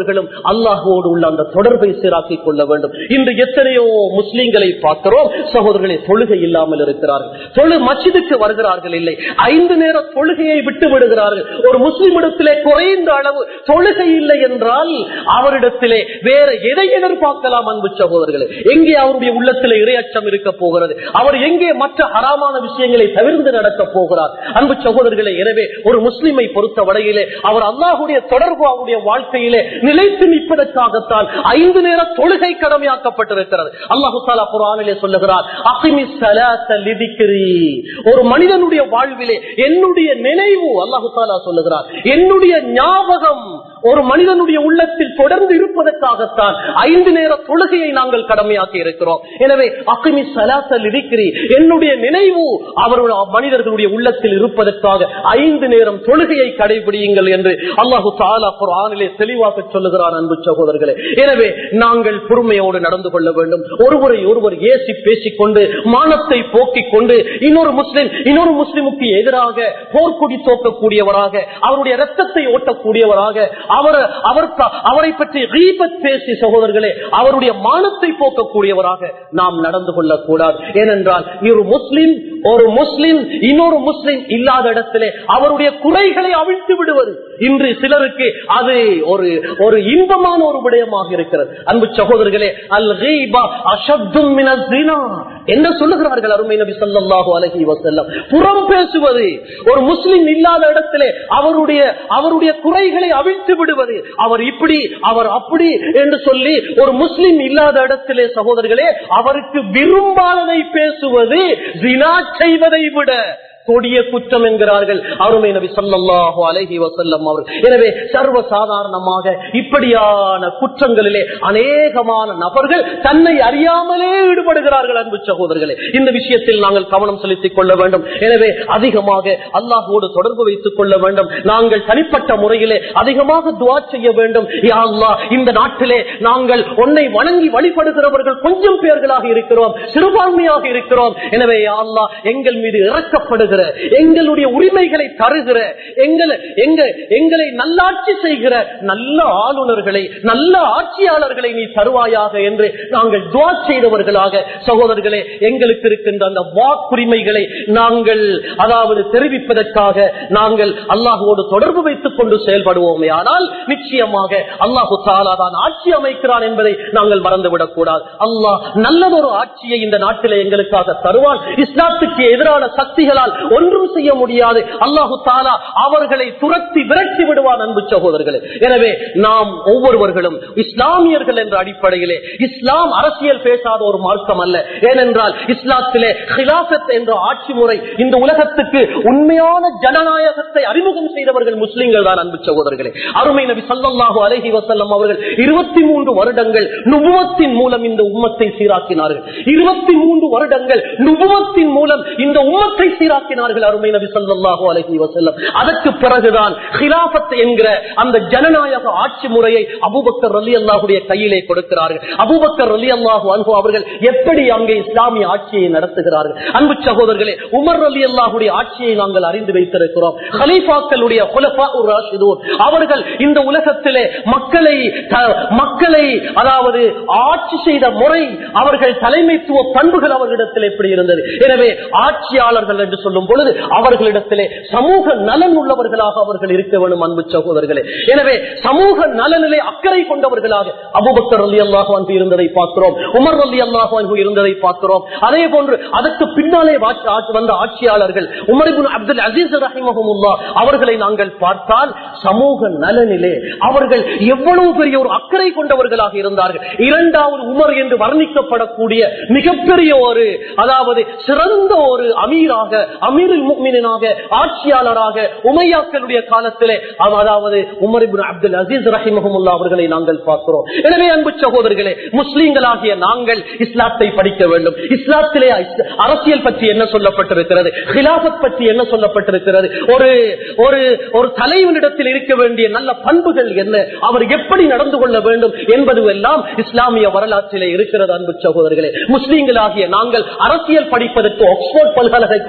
ஒவ்வொருவர்களும் அல்லாஹுவோடு உள்ள அந்த தொடர்பை சீராக்கிக் கொள்ள வேண்டும் இன்று எத்தனையோ முஸ்லிம்களை பார்க்கிறோம் சகோதரர்களை தொழுகை இல்லாமல் இருக்கிறார்கள் தொழு மச்சிதுக்கு வருகிறார்கள் இல்லை ஐந்து நேர தொழுகையை விட்டு விடுகிறார்கள் ஒரு முஸ்லிமிடத்திலே குறைந்த அளவு தொழுகை இல்லை என்றால் அவரிடத்திலே வேற எதை எதிர்பார்க்கலாம் அன்பு சகோதரர்களே எங்கே அவருடைய உள்ளத்திலே இரையச்சம் இருக்க போகிறது அவர் எங்கே மற்ற ஹராமான விஷயங்களை தவிர்த்து நடக்க போகிறார் அன்பு சகோதரர்களே எனவே ஒரு முஸ்லிமை பொறுத்த வரையிலே அவர் அல்லாஹுடைய தொடர்பு அவருடைய வாழ்க்கையிலே நிலைத்து நிற்பதற்காகத்தான் ஐந்து நேர தொழுகை கடமையாக்கப்பட்டிருக்கிறது அல்லாஹு தாலா குரானிலே சொல்லுகிறார் அகிமி ஸலாத்த லிதிக்ரி. ஒரு மனிதனுடைய வாழ்விலே என்னுடைய நினைவு அல்லாஹு தாலா சொல்லுகிறார் என்னுடைய ஞாபகம் ஒரு மனிதனுடைய உள்ளத்தில் தொடர்ந்து இருப்பதற்காகத்தான் ஐந்து நேர தொழுகையை நாங்கள் கடமையாக்கி இருக்கிறோம் எனவே அகிமி சலாசல் இருக்கிறி என்னுடைய நினைவு அவருடைய மனிதர்களுடைய உள்ளத்தில் இருப்பதற்காக ஐந்து நேரம் தொழுகையை கடைபிடியுங்கள் என்று அல்லாஹு தாலா குரானிலே தெளிவாக சொல்லுகிறார் அன்பு சகோதரர்களே எனவே நாங்கள் பொறுமையோடு நடந்து கொள்ள வேண்டும் ஒருவரை ஒருவர் ஏசி பேசிக்கொண்டு மானத்தை போக்கிக் கொண்டு இன்னொரு முஸ்லிம் இன்னொரு முஸ்லிமுக்கு எதிராக போர்க்குடி தோக்கக்கூடியவராக அவருடைய ரத்தத்தை ஓட்டக்கூடியவராக அவர் அவர் அவரை பற்றி ரீபத் பேசி சகோதரர்களே அவருடைய மானத்தை போக்கக்கூடியவராக நாம் நடந்து கொள்ளக்கூடாது ஏனென்றால் ஒரு முஸ்லிம் ஒரு முஸ்லிம் இன்னொரு முஸ்லிம் இல்லாத இடத்திலே அவருடைய குறைகளை அவிழ்த்து விடுவது இன்று சிலருக்கு அது ஒரு ஒரு இன்பமான ஒரு விடயமாக இருக்கிறது அன்பு சகோதரர்களே அல் ரீபா அஷத்தும் மினல் ஜினா என்ன சொல்லுகிறார்கள் அருமை நபி ஸல்லல்லாஹு அலைஹி வஸல்லம் புறம் பேசுவது ஒரு முஸ்லிம் இல்லாத இடத்திலே அவருடைய அவருடைய குறைகளை அவிழ்த்து விடுவது அவர் இப்படி அவர் அப்படி என்று சொல்லி ஒரு முஸ்லிம் இல்லாத இடத்திலே சகோதரர்களே அவருக்கு விரும்பாததை பேசுவது ஜினா செய்வதை விட கொடிய குற்றம் என்கிறார்கள் அருமை நபி சொல்லல்லாஹு அலஹி வசல்லம் அவர் எனவே சர்வ சாதாரணமாக இப்படியான குற்றங்களிலே அநேகமான நபர்கள் தன்னை அறியாமலே ஈடுபடுகிறார்கள் அன்பு சகோதரர்களே இந்த விஷயத்தில் நாங்கள் கவனம் செலுத்திக் கொள்ள வேண்டும் எனவே அதிகமாக அல்லாஹோடு தொடர்பு வைத்துக் கொள்ள வேண்டும் நாங்கள் தனிப்பட்ட முறையிலே அதிகமாக துவா செய்ய வேண்டும் யா அல்லாஹ், இந்த நாட்டிலே நாங்கள் உன்னை வணங்கி வழிபடுகிறவர்கள் கொஞ்சம் பேர்களாக இருக்கிறோம் சிறுபான்மையாக இருக்கிறோம் எனவே யா அல்லாஹ், எங்கள் மீது இறக்கப்படுகிற எங்களுடைய உரிமைகளை தருகிற எங்களை எங்க எங்களை நல்லாட்சி செய்கிற நல்ல ஆளுநர்களை நல்ல ஆட்சியாளர்களை நீ தருவாயாக என்று நாங்கள் துவா செய்தவர்களாக சகோதரர்களே எங்களுக்கு இருக்கின்ற அந்த வாக்குரிமைகளை நாங்கள் அதாவது தெரிவிப்பதற்காக நாங்கள் அல்லாஹுவோடு தொடர்பு வைத்துக் கொண்டு செயல்படுவோமே ஆனால் நிச்சயமாக அல்லாஹு தாலா தான் ஆட்சி அமைக்கிறான் என்பதை நாங்கள் மறந்துவிடக் கூடாது அல்லாஹ் நல்லதொரு ஆட்சியை இந்த நாட்டிலே எங்களுக்காக தருவான் இஸ்லாத்துக்கு எதிரான சக்திகளால் ஒன்றும் செய்ய முடியாது அல்லாஹு தாலா அவர்களை துரத்தி விரட்டி விடுவான் அன்பு சகோதரர்களே எனவே நாம் ஒவ்வொருவர்களும் இஸ்லாமியர்கள் என்ற அடிப்படையிலே இஸ்லாம் அரசியல் பேசாத ஒரு மார்க்கம் அல்ல ஏனென்றால் இஸ்லாத்திலே ஹிலாசத் என்ற ஆட்சி முறை இந்த உலகத்துக்கு உண்மையான ஜனநாயகத்தை அறிமுகம் செய்தவர்கள் முஸ்லிம்கள் தான் அன்பு சகோதரர்களே அருமை நபி சல்லல்லாஹு அலைஹி வஸல்லம் அவர்கள் இருபத்தி மூன்று வருடங்கள் நுபுவத்தின் மூலம் இந்த உம்மத்தை சீராக்கினார்கள் இருபத்தி மூன்று வருடங்கள் நுபுவத்தின் மூலம் இந்த உம்மத்தை சீராக்கினார்கள் அருமை நபி சல்லல்லாஹு அலைஹி வஸல்லம் அதற்கு பிறகுதான் ஹிலாபத் என்கிற அந்த ஜனநாயக ஆட்சி முறையை அபூபக்கர் ரலி அல்லாஹுடைய கையிலே கொடுக்கிறார்கள் அபூபக்கர் ரலி அல்லாஹு அன்பு அவர்கள் எப்படி அங்கே இஸ்லாமிய ஆட்சியை நடத்துகிறார்கள் அன்பு சகோதரர்களே உமர் ரலி அல்லாஹுடைய ஆட்சியை நாங்கள் அறிந்து வைத்திருக்கிறோம் ஹலீஃபாக்களுடைய குலஃபா உர் ராஷிதூன் அவர்கள் இந்த உலகத்திலே மக்களை த- மக்களை அதாவது ஆட்சி செய்த முறை அவர்கள் தலைமைத்துவ பண்புகள் அவர்களிடத்தில் எப்படி இருந்தது எனவே ஆட்சியாளர்கள் என்று சொல்லும் பொழுது அவர்களிடத்திலே சமூக நலன் உள்ளவர்களாக அவர்கள் இருக்க வேண்டும் அன்பு சகோதரர்களே எனவே சமூக நலனிலே அக்கறை கொண்டவர்களாக அபுபக்கர் அலி அல்லாஹு அன்பு இருந்ததை பார்க்கிறோம் உமர் அலி அல்லாஹு அன்பு இருந்ததை பார்க்கிறோம் அதே போன்று அதற்கு பின்னாலே வாட்சி- ஆட்சி- வந்த ஆட்சியாளர்கள் உமரிபுன் அப்துல் அசீஸ் ரஹிமஹமுல்லா அவர்களை நாங்கள் பார்த்தால் சமூக நலனிலே அவர்கள் எவ்வளவு பெரிய ஒரு அக்கறை கொண்டவர்களாக இருந்தார்கள் இரண்டாவது உமர் என்று வர்ணிக்கப்படக்கூடிய மிகப்பெரிய ஒரு அதாவது சிறந்த ஒரு அமீராக அமீரில் முக்மினாக ஆட்சியாளராக உமையாக்களுடைய காலத்திலே அவ- அதாவது உமரிபுன் அப்துல் அசீஸ் ரஹிமஹமுல்லா அவர்களை நாங்கள் பார்க்கிறோம் எனவே அன்பு சகோதரர்களே முஸ்லீம்களாகிய நாங்கள் இஸ்லாத்தை படிக்க வேண்டும் இஸ்லாத்திலே இஸ்- அரசியல் பற்றி என்ன சொல்லப்பட்டிருக்கிறது ஹிலாபத் பற்றி என்ன சொல்லப்பட்டிருக்கிறது ஒரு ஒரு ஒரு தலைவனிடத்தில் இருக்க வேண்டிய நல்ல பண்புகள் என்ன அவர் எப்படி நடந்து கொள்ள வேண்டும் என்பது எல்லாம் இஸ்லாமிய வரலாற்றிலே இருக்கிறது அன்பு சகோதரர்களே முஸ்லீம்களாகிய நாங்கள் அரசியல் படிப்பதற்கு ஆக்ஸ்போர்ட் பல்கலைக்கழகத்துக்கு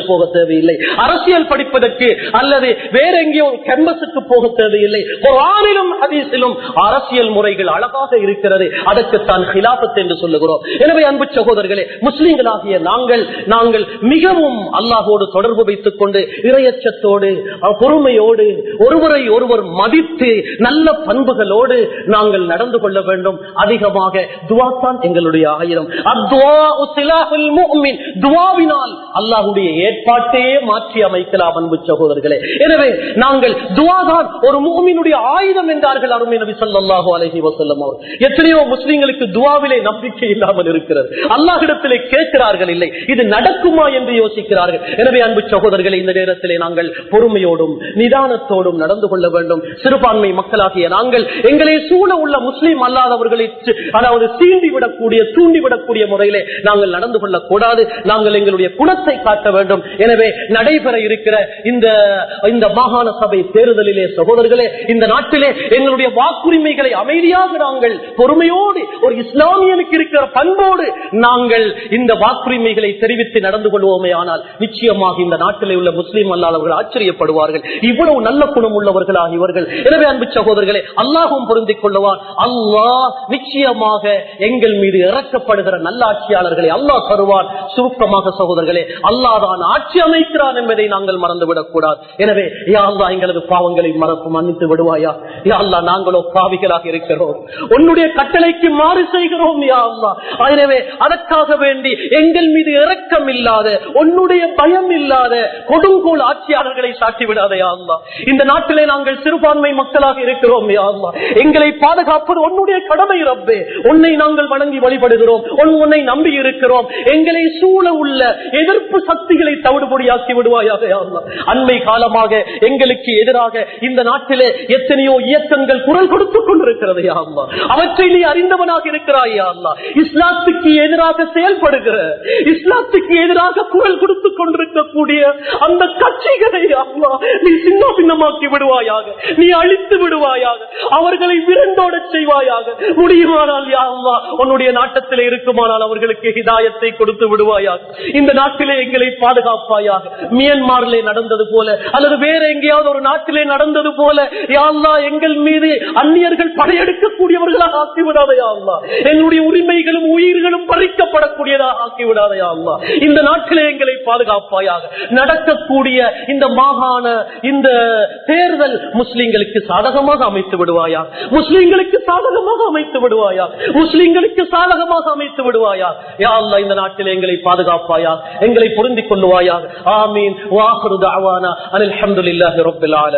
சென்டருக்கு போக தேவையில்லை அரசியல் படிப்பதற்கு அல்லது வேற எங்கேயோ கேம்பஸுக்கு போக தேவையில்லை குர்ஆனிலும் ஹதீஸிலும் அரசியல் முறைகள் அழகாக இருக்கிறது அதற்குத்தான் ஹிலாபத் என்று சொல்லுகிறோம் எனவே அன்பு சகோதரர்களே முஸ்லிம்களாகிய நாங்கள் நாங்கள் மிகவும் அல்லாஹோடு தொடர்பு வைத்துக் கொண்டு இரையச்சத்தோடு அஹ், பொறுமையோடு ஒருவரை ஒருவர் மதித்து நல்ல பண்புகளோடு நாங்கள் நடந்து கொள்ள வேண்டும் அதிகமாக துவாத்தான் எங்களுடைய ஆயுதம் அத்வாஉ சிலாஹுல் முஃமின். துவாவினால் அல்லாஹ்வுடைய ஏற்பாட்டையே மாற்றி அமைக்கலாம் அன்பு சகோதரர்களே எனவே நாங்கள் துவாதான் ஒரு முகமினுடைய ஆயுதம் என்றார்கள் அருமை நபி ஸல்லல்லாஹு அலைஹி வஸல்லம் அவர் எத்தனையோ முஸ்லிம்களுக்கு துவாவிலே நம்பிக்கை இல்லாமல் இருக்கிறது அல்லாஹ்விடத்திலே கேட்கிறார்கள் இல்லை இது நடக்குமா என்று யோசிக்கிறார்கள் எனவே அன்பு சகோதரர்களே இந்த நேரத்திலே நாங்கள் பொறுமையோடும் நிதானத்தோடும் நடந்து கொள்ள வேண்டும் சிறுபான்மை மக்களாகிய நாங்கள் எங்களை சூழ உள்ள முஸ்லீம் அல்லாதவர்களை சி- அதாவது சீண்டிவிடக்கூடிய தூண்டிவிடக்கூடிய முறையிலே நாங்கள் நடந்து கொள்ளக்கூடாது நாங்கள் எங்களுடைய குணத்தை காட்ட வேண்டும் எனவே நடைபெற இருக்கிற இந்த இந்த மாகாண சபை தேர்தலிலே சகோதரர்களே இந்த நாட்டிலே எங்களுடைய வாக்குரிமைகளை அமைதியாக நாங்கள் பொறுமையோடு ஒரு இஸ்லாமியனுக்கு இருக்கிற பண்போடு நாங்கள் இந்த வாக்குரிமைகளை தெரிவித்து நடந்து கொள்வோமே ஆனால் நிச்சயமாக இந்த நாட்டிலே உள்ள முஸ்லீம் அல்லாதவர்கள் ஆச்சரியப்படுவார்கள் இவ்வளவு நல்ல குணம் உள்ளவர்களாக இவர்கள் எனவே அன்பு சகோதரர்களே அல்லாஹும் பொருந்திக் கொள்ளுவார் அல்லாஹ் நிச்சயமாக எங்கள் மீது இறக்கப்படுகிற நல்ல ஆட்சியாளர்களை அல்லாஹ் தருவார் சுருக்கமாக சகோதரர்களே அல்லாஹ் தான் ஆட்சி அமைக்கிறான் என்பதை நாங்கள் மறந்துவிடக் கூடாது எனவே யா அல்லாஹ் எங்களது பாவங்களை மறப்பு மன்னித்து விடுவாயா யா அல்லாஹ் நாங்களோ பாவிகளாக இருக்கிறோம் உன்னுடைய கட்டளைக்கு மாறு செய்கிறோம் யா அல்லாஹ் எனவே அதற்காக வேண்டி எங்கள் மீது இரக்கம் இல்லாத உன்னுடைய பயம் இல்லாத கொடுங்கோல் ஆட்சியாளர்களை சாட்டி விடாத யா அல்லாஹ் இந்த நாட்டிலே நாங்கள் சிறுபான்மை மக்களாக இருக்கிறோம் யா அல்லாஹ் எங்களை பாதுகாப்பது உன்னுடைய கடமை ரப்பே உன்னை நாங்கள் வணங்கி வழிபடுகிறோம் உன் உன்னை நம்பி இருக்கிறோம் எங்களை சூழ உள்ள எதிர்ப்பு சக்திகளை தவிடுபொடியாக்கி விடுவாயாக யா அல்லாஹ். அண்மை காலமாக எங்களுக்கு எதிராக இந்த நாட்டிலே எத்தனையோ இயக்கங்கள் குரல் கொடுத்துக் கொண்டிருக்கிறது யா அல்லாஹ். அவற்றை நீ அறிந்தவனாக இருக்கிறாய் யா அல்லாஹ். இஸ்லாத்துக்கு எதிராக செயல்படுகிற இஸ்லாத்துக்கு எதிராக குரல் கொடுத்துக் கொண்டிருக்கக்கூடிய அந்த கட்சிகளை யா அல்லாஹ், நீ சின்ன பின்னமாக்கி விடுவாயாக நீ அழித்து விடுவாயாக அவர்களை விரண்டோட செய்வாயாக முடியுமானால் யா அல்லாஹ், உன்னுடைய நாட்டத்திலே இருக்குமானால் அவர்களுக்கு ஹிதாயத்தை கொடுத்து விடுவாயாக இந்த நாட்டிலே எங்களை பாதுகாப்பாயாக மியன்மாரிலே நடந்தது போல அல்லது வேற எங்கேயாவது ஒரு நாட்டிலே நடந்தது போல யா அல்லாஹ், எங்கள் மீது அந்நியர்கள் படையெடுக்கக்கூடியவர்களாக ஆக்கி விடாதையா அல்லா எங்களுடைய உரிமைகளும் உயிர்களும் பறிக்கப்படக்கூடியதாக ஆக்கி விடாதையா அல்லா இந்த நாட்டிலே எங்களை பாதுகாப்பாயாக நடக்கக்கூடிய இந்த மாகாண இந்த தேர்தல் முஸ்லிம்களுக்கு சாதகமாக அமைத்து விடுவாயா முஸ்லிம்களுக்கு சாதகமாக அமைத்து விடுவாயா முஸ்லிம்களுக்கு சாதகமாக அமைத்து விடுவாயா யா அல்லா இந்த நாட்டில் எங்களை பாதுகாப்பாயா எங்களை பொருந்திக் கொள்ளுவாயா ஆமீன் வாஹரு தாவானா அனில் அல்ஹம்துலில்லாஹி ரப்பில் ஆலமீன்